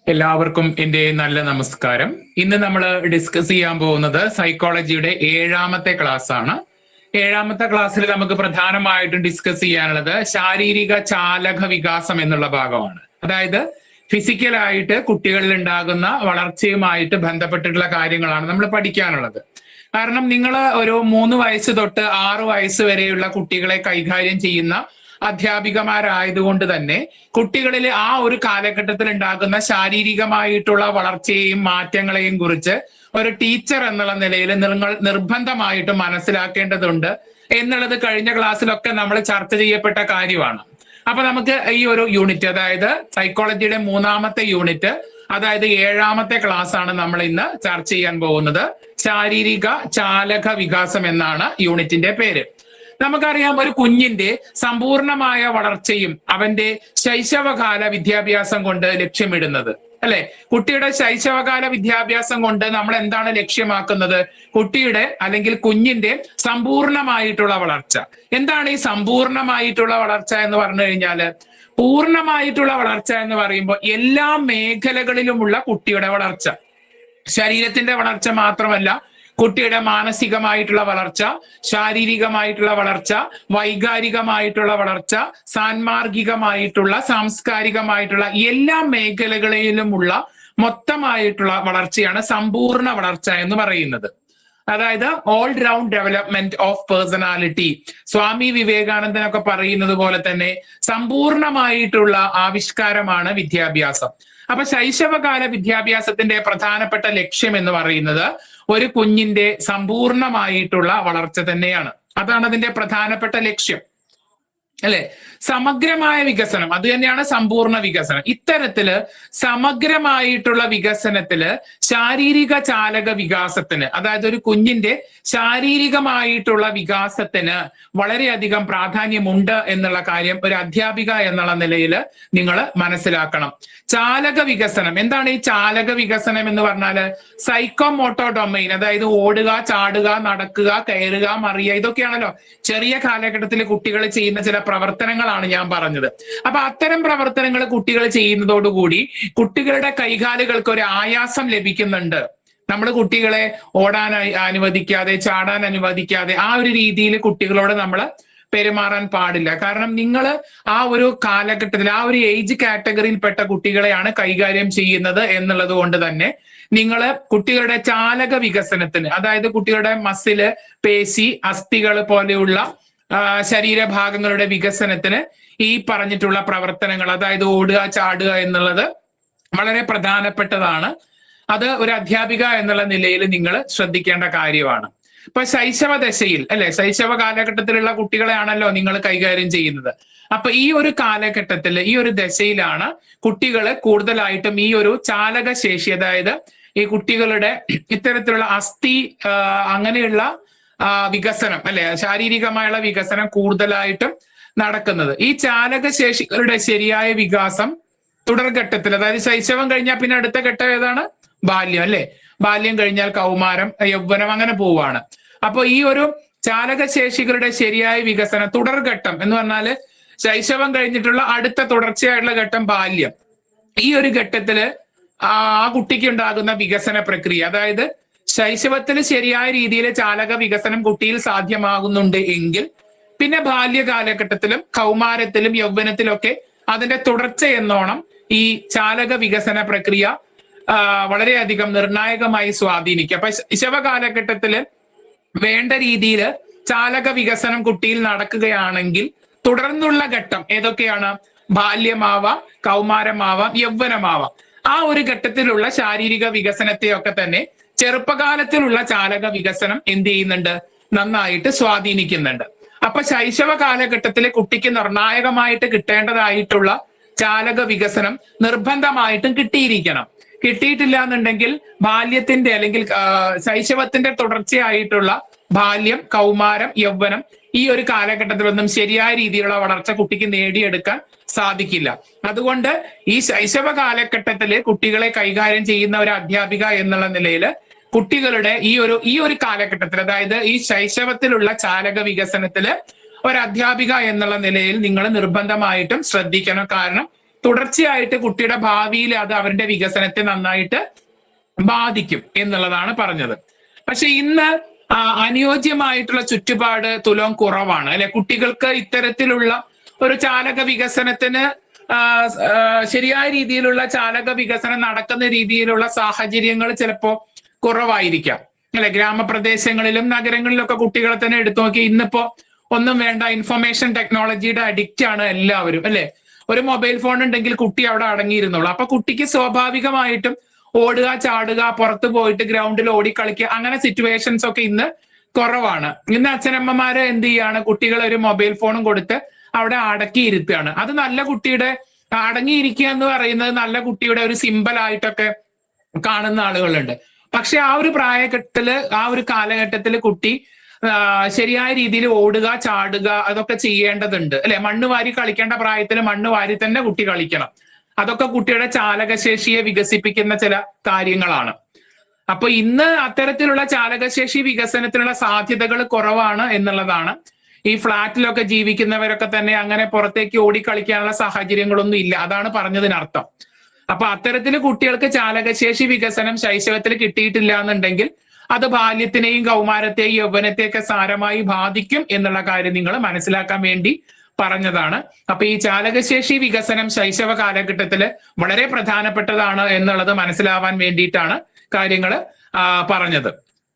എല്ലാവർക്കും എന്റെ നല്ല നമസ്കാരം ഇന്ന് നമ്മൾ ഡിസ്കസ് ചെയ്യാൻ പോകുന്നത് സൈക്കോളജിയുടെ ഏഴാമത്തെ ക്ലാസ് ആണ് ഏഴാമത്തെ ക്ലാസ്സിൽ നമുക്ക് പ്രധാനമായിട്ടും ഡിസ്കസ് ചെയ്യാനുള്ളത് ശാരീരിക ചാലക വികാസം എന്നുള്ള ഭാഗമാണ് അതായത് ഫിസിക്കലായിട്ട് കുട്ടികളിൽ ഉണ്ടാകുന്ന വളർച്ചയുമായിട്ട് ബന്ധപ്പെട്ടിട്ടുള്ള കാര്യങ്ങളാണ് നമ്മൾ പഠിക്കാനുള്ളത് കാരണം നിങ്ങൾ ഒരു മൂന്ന് വയസ്സ് തൊട്ട് ആറ് വയസ്സ് വരെയുള്ള കുട്ടികളെ കൈകാര്യം ചെയ്യുന്ന അധ്യാപികമാരായതുകൊണ്ട് തന്നെ കുട്ടികളിൽ ആ ഒരു കാലഘട്ടത്തിൽ ഉണ്ടാകുന്ന ശാരീരികമായിട്ടുള്ള വളർച്ചയെയും മാറ്റങ്ങളെയും കുറിച്ച് ഒരു ടീച്ചർ എന്നുള്ള നിലയിൽ നിങ്ങൾ നിർബന്ധമായിട്ടും മനസ്സിലാക്കേണ്ടതുണ്ട് എന്നുള്ളത് കഴിഞ്ഞ ക്ലാസ്സിലൊക്കെ നമ്മൾ ചർച്ച ചെയ്യപ്പെട്ട കാര്യമാണ് അപ്പൊ നമുക്ക് ഈ ഒരു യൂണിറ്റ് അതായത് സൈക്കോളജിയുടെ മൂന്നാമത്തെ യൂണിറ്റ് അതായത് ഏഴാമത്തെ ക്ലാസ് ആണ് നമ്മൾ ഇന്ന് ചർച്ച ചെയ്യാൻ പോകുന്നത് ശാരീരിക ചാലക വികാസം എന്നാണ് യൂണിറ്റിന്റെ പേര് നമുക്കറിയാം ഒരു കുഞ്ഞിന്റെ സമ്പൂർണമായ വളർച്ചയും അവന്റെ ശൈശവകാല വിദ്യാഭ്യാസം കൊണ്ട് ലക്ഷ്യമിടുന്നത് അല്ലെ കുട്ടിയുടെ ശൈശവകാല വിദ്യാഭ്യാസം കൊണ്ട് നമ്മൾ എന്താണ് ലക്ഷ്യമാക്കുന്നത് കുട്ടിയുടെ അല്ലെങ്കിൽ കുഞ്ഞിന്റെ സമ്പൂർണമായിട്ടുള്ള വളർച്ച എന്താണ് ഈ സമ്പൂർണമായിട്ടുള്ള വളർച്ച എന്ന് പറഞ്ഞു കഴിഞ്ഞാല് പൂർണ്ണമായിട്ടുള്ള വളർച്ച എന്ന് പറയുമ്പോൾ എല്ലാ മേഖലകളിലുമുള്ള കുട്ടിയുടെ വളർച്ച ശരീരത്തിന്റെ വളർച്ച മാത്രമല്ല കുട്ടിയുടെ മാനസികമായിട്ടുള്ള വളർച്ച ശാരീരികമായിട്ടുള്ള വളർച്ച വൈകാരികമായിട്ടുള്ള വളർച്ച സാൻമാർഗികമായിട്ടുള്ള സാംസ്കാരികമായിട്ടുള്ള എല്ലാ മേഖലകളിലുമുള്ള മൊത്തമായിട്ടുള്ള വളർച്ചയാണ് സമ്പൂർണ്ണ വളർച്ച എന്ന് പറയുന്നത് അതായത് all round development of personality Swami വിവേകാനന്ദനൊക്കെ പറയുന്നത് പോലെ തന്നെ സമ്പൂർണമായിട്ടുള്ള ആവിഷ്കാരമാണ് വിദ്യാഭ്യാസം അപ്പൊ ശൈശവകാല വിദ്യാഭ്യാസത്തിന്റെ പ്രധാനപ്പെട്ട ലക്ഷ്യം എന്ന് പറയുന്നത് ഒരു കുഞ്ഞിന്റെ സമ്പൂർണമായിട്ടുള്ള വളർച്ച തന്നെയാണ് അതാണ് അതിന്റെ പ്രധാനപ്പെട്ട ലക്ഷ്യം അല്ലെ സമഗ്രമായ വികസനം അത് തന്നെയാണ് സമ്പൂർണ്ണ വികസനം ഇത്തരത്തില് സമഗ്രമായിട്ടുള്ള വികസനത്തില് ശാരീരിക ചാലക വികാസത്തിന് അതായത് ഒരു കുഞ്ഞിന്റെ ശാരീരികമായിട്ടുള്ള വികാസത്തിന് വളരെയധികം പ്രാധാന്യമുണ്ട് എന്നുള്ള കാര്യം ഒരു അധ്യാപിക എന്നുള്ള നിലയിൽ നിങ്ങൾ മനസ്സിലാക്കണം ചാലക വികസനം എന്താണ് ഈ ചാലക വികസനം എന്ന് പറഞ്ഞാല് സൈക്കോമോട്ടോ ഡൊമൈൻ അതായത് ഓടുക ചാടുക നടക്കുക കയറുക മറിയുക ഇതൊക്കെയാണല്ലോ ചെറിയ കാലഘട്ടത്തിൽ കുട്ടികൾ ചെയ്യുന്ന ചില പ്രവർത്തനങ്ങളാണ് ഞാൻ പറഞ്ഞത് അപ്പൊ അത്തരം പ്രവർത്തനങ്ങൾ കുട്ടികൾ ചെയ്യുന്നതോടുകൂടി കുട്ടികളുടെ കൈകാലുകൾക്ക് ഒരു ആയാസം ലഭിക്കുന്നുണ്ട് നമ്മൾ കുട്ടികളെ ഓടാൻ അ- അനുവദിക്കാതെ ചാടാൻ അനുവദിക്കാതെ ആ ഒരു രീതിയിൽ കുട്ടികളോട് നമ്മൾ പെരുമാറാൻ പാടില്ല കാരണം നിങ്ങൾ ആ ഒരു കാലഘട്ടത്തിൽ ആ ഒരു ഏജ് കാറ്റഗറിയിൽപ്പെട്ട കുട്ടികളെയാണ് കൈകാര്യം ചെയ്യുന്നത് എന്നുള്ളത് കൊണ്ട് തന്നെ നിങ്ങൾ കുട്ടികളുടെ ചാലക വികസനത്തിന് അതായത് കുട്ടികളുടെ മസില് പേശി അസ്ഥികൾ പോലെയുള്ള ആ, ശരീരഭാഗങ്ങളുടെ വികസനത്തിന് ഈ പറഞ്ഞിട്ടുള്ള പ്രവർത്തനങ്ങൾ അതായത് ഓടുക ചാടുക എന്നുള്ളത് വളരെ പ്രധാനപ്പെട്ടതാണ് അത് ഒരു അധ്യാപിക എന്നുള്ള നിലയിൽ നിങ്ങൾ ശ്രദ്ധിക്കേണ്ട കാര്യമാണ് ഇപ്പൊ ശൈശവ ദശയിൽ അല്ലെ ശൈശവ കാലഘട്ടത്തിലുള്ള കുട്ടികളെയാണല്ലോ നിങ്ങൾ കൈകാര്യം ചെയ്യുന്നത് അപ്പൊ ഈ ഒരു കാലഘട്ടത്തിൽ ഈ ഒരു ദശയിലാണ് കുട്ടികൾ കൂടുതലായിട്ടും ഈ ഒരു ചാലക ശേഷി അതായത് ഈ കുട്ടികളുടെ ഇത്തരത്തിലുള്ള അസ്ഥി ആ, അങ്ങനെയുള്ള ആ, വികസനം അല്ലെ ശാരീരികമായുള്ള വികസനം കൂടുതലായിട്ടും നടക്കുന്നത് ഈ ചാലക ശേഷികളുടെ ശരിയായ വികാസം തുടർഘട്ടത്തിൽ അതായത് ശൈശവം കഴിഞ്ഞാൽ പിന്നെ അടുത്ത ഘട്ടം ഏതാണ് ബാല്യം അല്ലെ ബാല്യം കഴിഞ്ഞാൽ കൗമാരം യൗവനം അങ്ങനെ പോവാണ് അപ്പൊ ഈ ഒരു ചാലകശേഷികളുടെ ശരിയായ വികസനം തുടർഘട്ടം എന്ന് പറഞ്ഞാല് ശൈശവം കഴിഞ്ഞിട്ടുള്ള അടുത്ത തുടർച്ചയായിട്ടുള്ള ഘട്ടം ബാല്യം ഈ ഒരു ഘട്ടത്തില് ആ ആ കുട്ടിക്ക് ഉണ്ടാകുന്ന വികസന പ്രക്രിയ അതായത് ശൈശവത്തിൽ ശരിയായ രീതിയിൽ ചാലക വികസനം കുട്ടിയിൽ സാധ്യമാകുന്നുണ്ട് എങ്കിൽ പിന്നെ ബാല്യ കാലഘട്ടത്തിലും കൗമാരത്തിലും യൗവനത്തിലൊക്കെ അതിന്റെ തുടർച്ച എന്നോണം ഈ ചാലക വികസന പ്രക്രിയ ആ, വളരെയധികം നിർണായകമായി സ്വാധീനിക്കും അപ്പൊ ശൈശവ കാലഘട്ടത്തില് വേണ്ട രീതിയിൽ ചാലക വികസനം കുട്ടിയിൽ നടക്കുകയാണെങ്കിൽ തുടർന്നുള്ള ഘട്ടം ഏതൊക്കെയാണ് ബാല്യമാവാം കൗമാരമാവാം യൗവനമാവാം ആ ഒരു ഘട്ടത്തിലുള്ള ശാരീരിക വികസനത്തെയൊക്കെ തന്നെ ചെറുപ്പകാലത്തിലുള്ള ചാലക വികസനം എന്ത് ചെയ്യുന്നുണ്ട് നന്നായിട്ട് സ്വാധീനിക്കുന്നുണ്ട് അപ്പൊ ശൈശവ കാലഘട്ടത്തിലെ കുട്ടിക്ക് നിർണായകമായിട്ട് കിട്ടേണ്ടതായിട്ടുള്ള ചാലക വികസനം നിർബന്ധമായിട്ടും കിട്ടിയിരിക്കണം കിട്ടിയിട്ടില്ല എന്നുണ്ടെങ്കിൽ ബാല്യത്തിന്റെ അല്ലെങ്കിൽ ആ, ശൈശവത്തിന്റെ തുടർച്ചയായിട്ടുള്ള ബാല്യം കൗമാരം യൗവനം ഈ ഒരു കാലഘട്ടത്തിലൊന്നും ശരിയായ രീതിയിലുള്ള വളർച്ച കുട്ടിക്ക് നേടിയെടുക്കാൻ സാധിക്കില്ല അതുകൊണ്ട് ഈ ശൈശവ കാലഘട്ടത്തില് കുട്ടികളെ കൈകാര്യം ചെയ്യുന്ന ഒരു അധ്യാപിക എന്നുള്ള നിലയിൽ കുട്ടികളുടെ ഈ ഒരു ഈ ഒരു കാലഘട്ടത്തിൽ അതായത് ഈ ശൈശവത്തിലുള്ള ചാലക വികസനത്തില് ഒരു അധ്യാപിക എന്നുള്ള നിലയിൽ നിങ്ങൾ നിർബന്ധമായിട്ടും ശ്രദ്ധിക്കണം കാരണം തുടർച്ചയായിട്ട് കുട്ടിയുടെ ഭാവിയിൽ അത് അവരുടെ വികസനത്തെ നന്നായിട്ട് ബാധിക്കും എന്നുള്ളതാണ് പറഞ്ഞത് പക്ഷെ ഇന്ന് ആ, അനുയോജ്യമായിട്ടുള്ള ചുറ്റുപാട് തുലോം കുറവാണ് അല്ലെ കുട്ടികൾക്ക് ഇത്തരത്തിലുള്ള ഒരു ചാലക വികസനത്തിന് ആ, ആ, ശരിയായ രീതിയിലുള്ള ചാലക വികസനം നടക്കുന്ന രീതിയിലുള്ള സാഹചര്യങ്ങൾ ചിലപ്പോ കുറവായിരിക്കാം അല്ലെ ഗ്രാമപ്രദേശങ്ങളിലും നഗരങ്ങളിലൊക്കെ കുട്ടികളെ തന്നെ എടുത്തു നോക്കി ഇന്നിപ്പോ ഒന്നും വേണ്ട ഇൻഫർമേഷൻ ടെക്നോളജിയുടെ അഡിക്റ്റ് ആണ് എല്ലാവരും അല്ലെ ഒരു മൊബൈൽ ഫോൺ ഉണ്ടെങ്കിൽ കുട്ടി അവിടെ അടങ്ങിയിരുന്നുള്ളൂ അപ്പൊ കുട്ടിക്ക് സ്വാഭാവികമായിട്ടും ഓടുക ചാടുക പുറത്തു പോയിട്ട് ഗ്രൗണ്ടിൽ ഓടി കളിക്കുക അങ്ങനെ സിറ്റുവേഷൻസ് ഒക്കെ ഇന്ന് കുറവാണ് ഇന്ന് അച്ഛനമ്മമാര് എന്ത് ചെയ്യാണ് കുട്ടികളെ ഒരു മൊബൈൽ ഫോണും കൊടുത്ത് അവിടെ അടക്കിയിരുത്തുകയാണ് അത് നല്ല കുട്ടിയുടെ അടങ്ങിയിരിക്കുക എന്ന് പറയുന്നത് നല്ല കുട്ടിയുടെ ഒരു സിമ്പൽ ആയിട്ടൊക്കെ കാണുന്ന ആളുകളുണ്ട് പക്ഷെ ആ ഒരു പ്രായഘട്ടത്തില് ആ ഒരു കാലഘട്ടത്തിൽ കുട്ടി ആ, ശരിയായ രീതിയിൽ ഓടുക ചാടുക അതൊക്കെ ചെയ്യേണ്ടതുണ്ട് അല്ലെ മണ്ണ് വാരി കളിക്കേണ്ട പ്രായത്തിൽ മണ്ണ് വാരി തന്നെ കുട്ടി കളിക്കണം അതൊക്കെ കുട്ടിയുടെ ചാലകശേഷിയെ വികസിപ്പിക്കുന്ന ചില കാര്യങ്ങളാണ് അപ്പൊ ഇന്ന് അത്തരത്തിലുള്ള ചാലകശേഷി വികസനത്തിനുള്ള സാധ്യതകൾ കുറവാണ് എന്നുള്ളതാണ് ഈ ഫ്ളാറ്റിലൊക്കെ ജീവിക്കുന്നവരൊക്കെ തന്നെ അങ്ങനെ പുറത്തേക്ക് ഓടിക്കളിക്കാനുള്ള സാഹചര്യങ്ങളൊന്നും ഇല്ല അതാണ് പറഞ്ഞതിനർത്ഥം അപ്പൊ അത്തരത്തിൽ കുട്ടികൾക്ക് ചാലകശേഷി വികസനം ശൈശവത്തിൽ കിട്ടിയിട്ടില്ല എന്നുണ്ടെങ്കിൽ അത് ബാല്യത്തിനെയും കൗമാരത്തെയും യൗവനത്തെയൊക്കെ സാരമായി ബാധിക്കും എന്നുള്ള കാര്യം നിങ്ങൾ മനസ്സിലാക്കാൻ വേണ്ടി പറഞ്ഞതാണ് അപ്പൊ ഈ ചാലകശേഷി വികസനം ശൈശവ കാലഘട്ടത്തില് വളരെ പ്രധാനപ്പെട്ടതാണ് എന്നുള്ളത് മനസ്സിലാവാൻ വേണ്ടിയിട്ടാണ് കാര്യങ്ങൾ പറഞ്ഞത്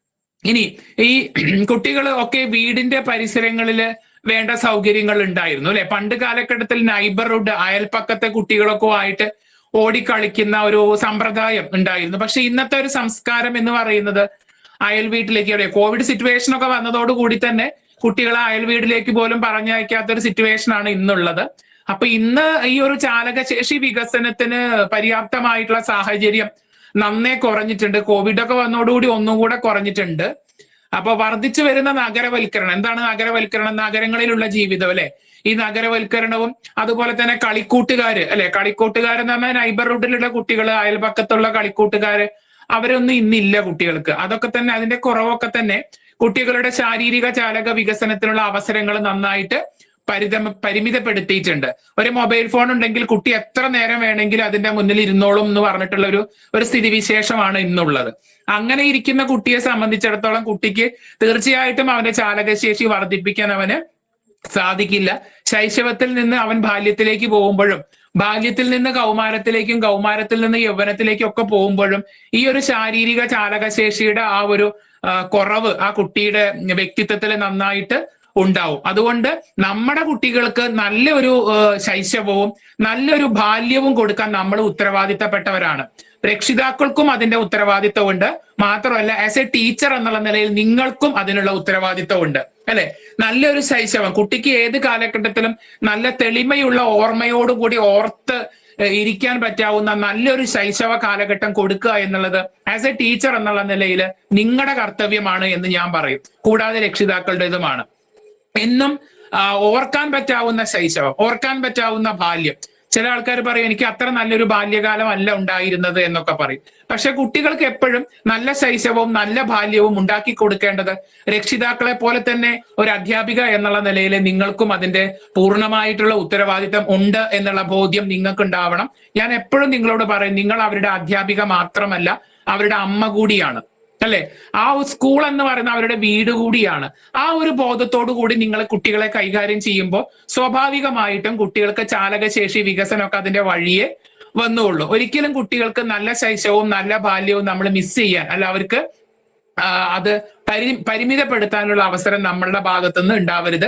ഇനി ഈ കുട്ടികൾ ഒക്കെ വീടിന്റെ പരിസരങ്ങളിൽ വേണ്ട സൗകര്യങ്ങൾ ഉണ്ടായിരുന്നു അല്ലെ പണ്ട് കാലഘട്ടത്തിൽ നൈബർഹുഡ് അയൽപ്പക്കത്തെ കുട്ടികളൊക്കെ ആയിട്ട് ഓടിക്കളിക്കുന്ന ഒരു സമ്പ്രദായം ഉണ്ടായിരുന്നു പക്ഷെ ഇന്നത്തെ ഒരു സംസ്കാരം എന്ന് പറയുന്നത് അയൽ വീട്ടിലേക്ക് അല്ലെ കോവിഡ് സിറ്റുവേഷൻ ഒക്കെ വന്നതോടുകൂടി തന്നെ കുട്ടികളെ അയൽ വീട്ടിലേക്ക് പോലും പറഞ്ഞയക്കാത്ത ഒരു സിറ്റുവേഷൻ ആണ് ഇന്നുള്ളത് അപ്പൊ ഇന്ന് ഈ ഒരു ചാലകശേഷി വികസനത്തിന് പര്യാപ്തമായിട്ടുള്ള സാഹചര്യം നന്നേ കുറഞ്ഞിട്ടുണ്ട് കോവിഡ് ഒക്കെ വന്നതോടുകൂടി ഒന്നും കൂടെ കുറഞ്ഞിട്ടുണ്ട് അപ്പൊ വർദ്ധിച്ചു വരുന്ന നഗരവൽക്കരണം എന്താണ് നഗരവൽക്കരണം നഗരങ്ങളിലുള്ള ജീവിതം അല്ലെ ഈ നഗരവൽക്കരണവും അതുപോലെ തന്നെ കളിക്കൂട്ടുകാര് അല്ലെ കളിക്കൂട്ടുകാരെന്ന് പറഞ്ഞാൽ നൈബർഹുഡിലുള്ള കുട്ടികൾ അയൽപക്കത്തുള്ള കളിക്കൂട്ടുകാര് അവരൊന്നും ഇന്നില്ല കുട്ടികൾക്ക് അതൊക്കെ തന്നെ അതിന്റെ കുറവൊക്കെ തന്നെ കുട്ടികളുടെ ശാരീരിക ചാലക വികസനത്തിനുള്ള അവസരങ്ങൾ നന്നായിട്ട് പരിതമ പരിമിതപ്പെടുത്തിയിട്ടുണ്ട് ഒരു മൊബൈൽ ഫോൺ ഉണ്ടെങ്കിൽ കുട്ടി എത്ര നേരം വേണമെങ്കിലും അതിന്റെ മുന്നിൽ ഇരുന്നോളും എന്ന് പറഞ്ഞിട്ടുള്ള ഒരു ഒരു സ്ഥിതിവിശേഷമാണ് ഇന്നുള്ളത് അങ്ങനെ ഇരിക്കുന്ന കുട്ടിയെ സംബന്ധിച്ചിടത്തോളം കുട്ടിക്ക് തീർച്ചയായിട്ടും അവന്റെ ചാലകശേഷി വർദ്ധിപ്പിക്കാൻ അവന് സാധിക്കില്ല ശൈശവത്തിൽ നിന്ന് അവൻ ബാല്യത്തിലേക്ക് പോകുമ്പോഴും ബാല്യത്തിൽ നിന്ന് കൗമാരത്തിലേക്കും കൗമാരത്തിൽ നിന്ന് യൗവനത്തിലേക്കും ഒക്കെ പോകുമ്പോഴും ഈ ഒരു ശാരീരിക ചാലകശേഷിയുടെ ആ ഒരു ആ, കുറവ് ആ കുട്ടിയുടെ വ്യക്തിത്വത്തിൽ നന്നായിട്ട് ഉണ്ടാവും അതുകൊണ്ട് നമ്മുടെ കുട്ടികൾക്ക് നല്ലൊരു ആ, ശൈശവവും നല്ലൊരു ബാല്യവും കൊടുക്കാൻ നമ്മൾ ഉത്തരവാദിത്തപ്പെട്ടവരാണ് രക്ഷിതാക്കൾക്കും അതിന്റെ ഉത്തരവാദിത്തമുണ്ട് മാത്രമല്ല ആസ് എ ടീച്ചർ എന്നുള്ള നിലയിൽ നിങ്ങൾക്കും അതിനുള്ള ഉത്തരവാദിത്തമുണ്ട് അല്ലെ നല്ലൊരു ശൈശവം കുട്ടിക്ക് ഏത് കാലഘട്ടത്തിലും നല്ല തെളിമയുള്ള ഓർമ്മയോടുകൂടി ഓർത്ത് ഏഹ്, ഇരിക്കാൻ പറ്റാവുന്ന നല്ലൊരു ശൈശവ കാലഘട്ടം കൊടുക്കുക എന്നുള്ളത് ആസ് എ ടീച്ചർ എന്നുള്ള നിലയിൽ നിങ്ങളുടെ കർത്തവ്യമാണ് എന്ന് ഞാൻ പറയും കൂടാതെ രക്ഷിതാക്കളുടേതുമാണ് എന്നും ആ, ഓർക്കാൻ പറ്റാവുന്ന ശൈശവം ഓർക്കാൻ പറ്റാവുന്ന ബാല്യം ചില ആൾക്കാർ പറയും എനിക്ക് അത്ര നല്ലൊരു ബാല്യകാലം അല്ല ഉണ്ടായിരുന്നത് എന്നൊക്കെ പറയും പക്ഷെ കുട്ടികൾക്ക് എപ്പോഴും നല്ല ശൈശവവും നല്ല ബാല്യവും ഉണ്ടാക്കി കൊടുക്കേണ്ടത് രക്ഷിതാക്കളെ പോലെ തന്നെ ഒരു അധ്യാപിക എന്നുള്ള നിലയിൽ നിങ്ങൾക്കും അതിന്റെ പൂർണ്ണമായിട്ടുള്ള ഉത്തരവാദിത്തം ഉണ്ട് എന്നുള്ള ബോധ്യം നിങ്ങൾക്ക് ഉണ്ടാവണം ഞാൻ എപ്പോഴും നിങ്ങളോട് പറയും നിങ്ങൾ അവരുടെ അധ്യാപിക മാത്രമല്ല അവരുടെ അമ്മ കൂടിയാണ് അല്ലെ ആ ഒരു സ്കൂൾ എന്ന് പറയുന്ന അവരുടെ വീട് കൂടിയാണ് ആ ഒരു ബോധത്തോടു കൂടി നിങ്ങൾ കുട്ടികളെ കൈകാര്യം ചെയ്യുമ്പോൾ സ്വാഭാവികമായിട്ടും കുട്ടികൾക്ക് ചാലകശേഷി വികസനമൊക്കെ അതിന്റെ വഴിയെ വന്നുള്ളൂ ഒരിക്കലും കുട്ടികൾക്ക് നല്ല ശൈശവവും നല്ല ബാല്യവും നമ്മൾ മിസ് ചെയ്യാൻ അല്ല അവർക്ക് ആ, അത് പരി പരിമിതപ്പെടുത്താനുള്ള അവസരം നമ്മളുടെ ഭാഗത്തുനിന്ന് ഉണ്ടാവരുത്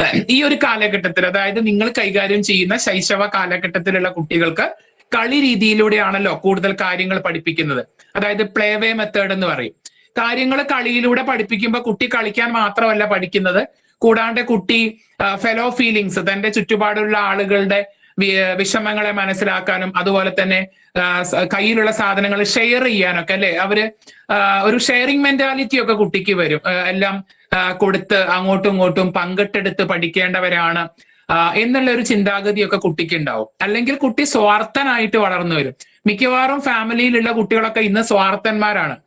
ഈ ഒരു കാലഘട്ടത്തിൽ അതായത് നിങ്ങൾ കൈകാര്യം ചെയ്യുന്ന ശൈശവ കാലഘട്ടത്തിലുള്ള കുട്ടികൾക്ക് കളി രീതിയിലൂടെയാണല്ലോ കൂടുതൽ കാര്യങ്ങൾ പഠിപ്പിക്കുന്നത് അതായത് പ്ലേ വേ മെത്തേഡ് എന്ന് പറയും കാര്യങ്ങൾ കളിയിലൂടെ പഠിപ്പിക്കുമ്പോൾ കുട്ടി കളിക്കാൻ മാത്രമല്ല പഠിക്കുന്നത് കൂടാണ്ട് കുട്ടി ഫെലോ ഫീലിങ്സ് തന്റെ ചുറ്റുപാടുള്ള ആളുകളുടെ വി- വിഷമങ്ങളെ മനസ്സിലാക്കാനും അതുപോലെ തന്നെ ആ, സ- കയ്യിലുള്ള സാധനങ്ങൾ ഷെയർ ചെയ്യാനൊക്കെ അല്ലെ അവര് ആ, ഒരു ഷെയറിംഗ് മെന്റാലിറ്റി ഒക്കെ കുട്ടിക്ക് വരും ആ, എല്ലാം ആ, കൊടുത്ത് അങ്ങോട്ടും ഇങ്ങോട്ടും പങ്കിട്ടെടുത്ത് പഠിക്കേണ്ടവരാണ് ആ, എന്നുള്ള ഒരു ചിന്താഗതിയൊക്കെ കുട്ടിക്ക് ഉണ്ടാവും അല്ലെങ്കിൽ കുട്ടി സ്വാർത്ഥനായിട്ട് വളർന്നു വരും മിക്കവാറും ഫാമിലിയിലുള്ള കുട്ടികളൊക്കെ ഇന്ന് സ്വാർത്ഥന്മാരാണ്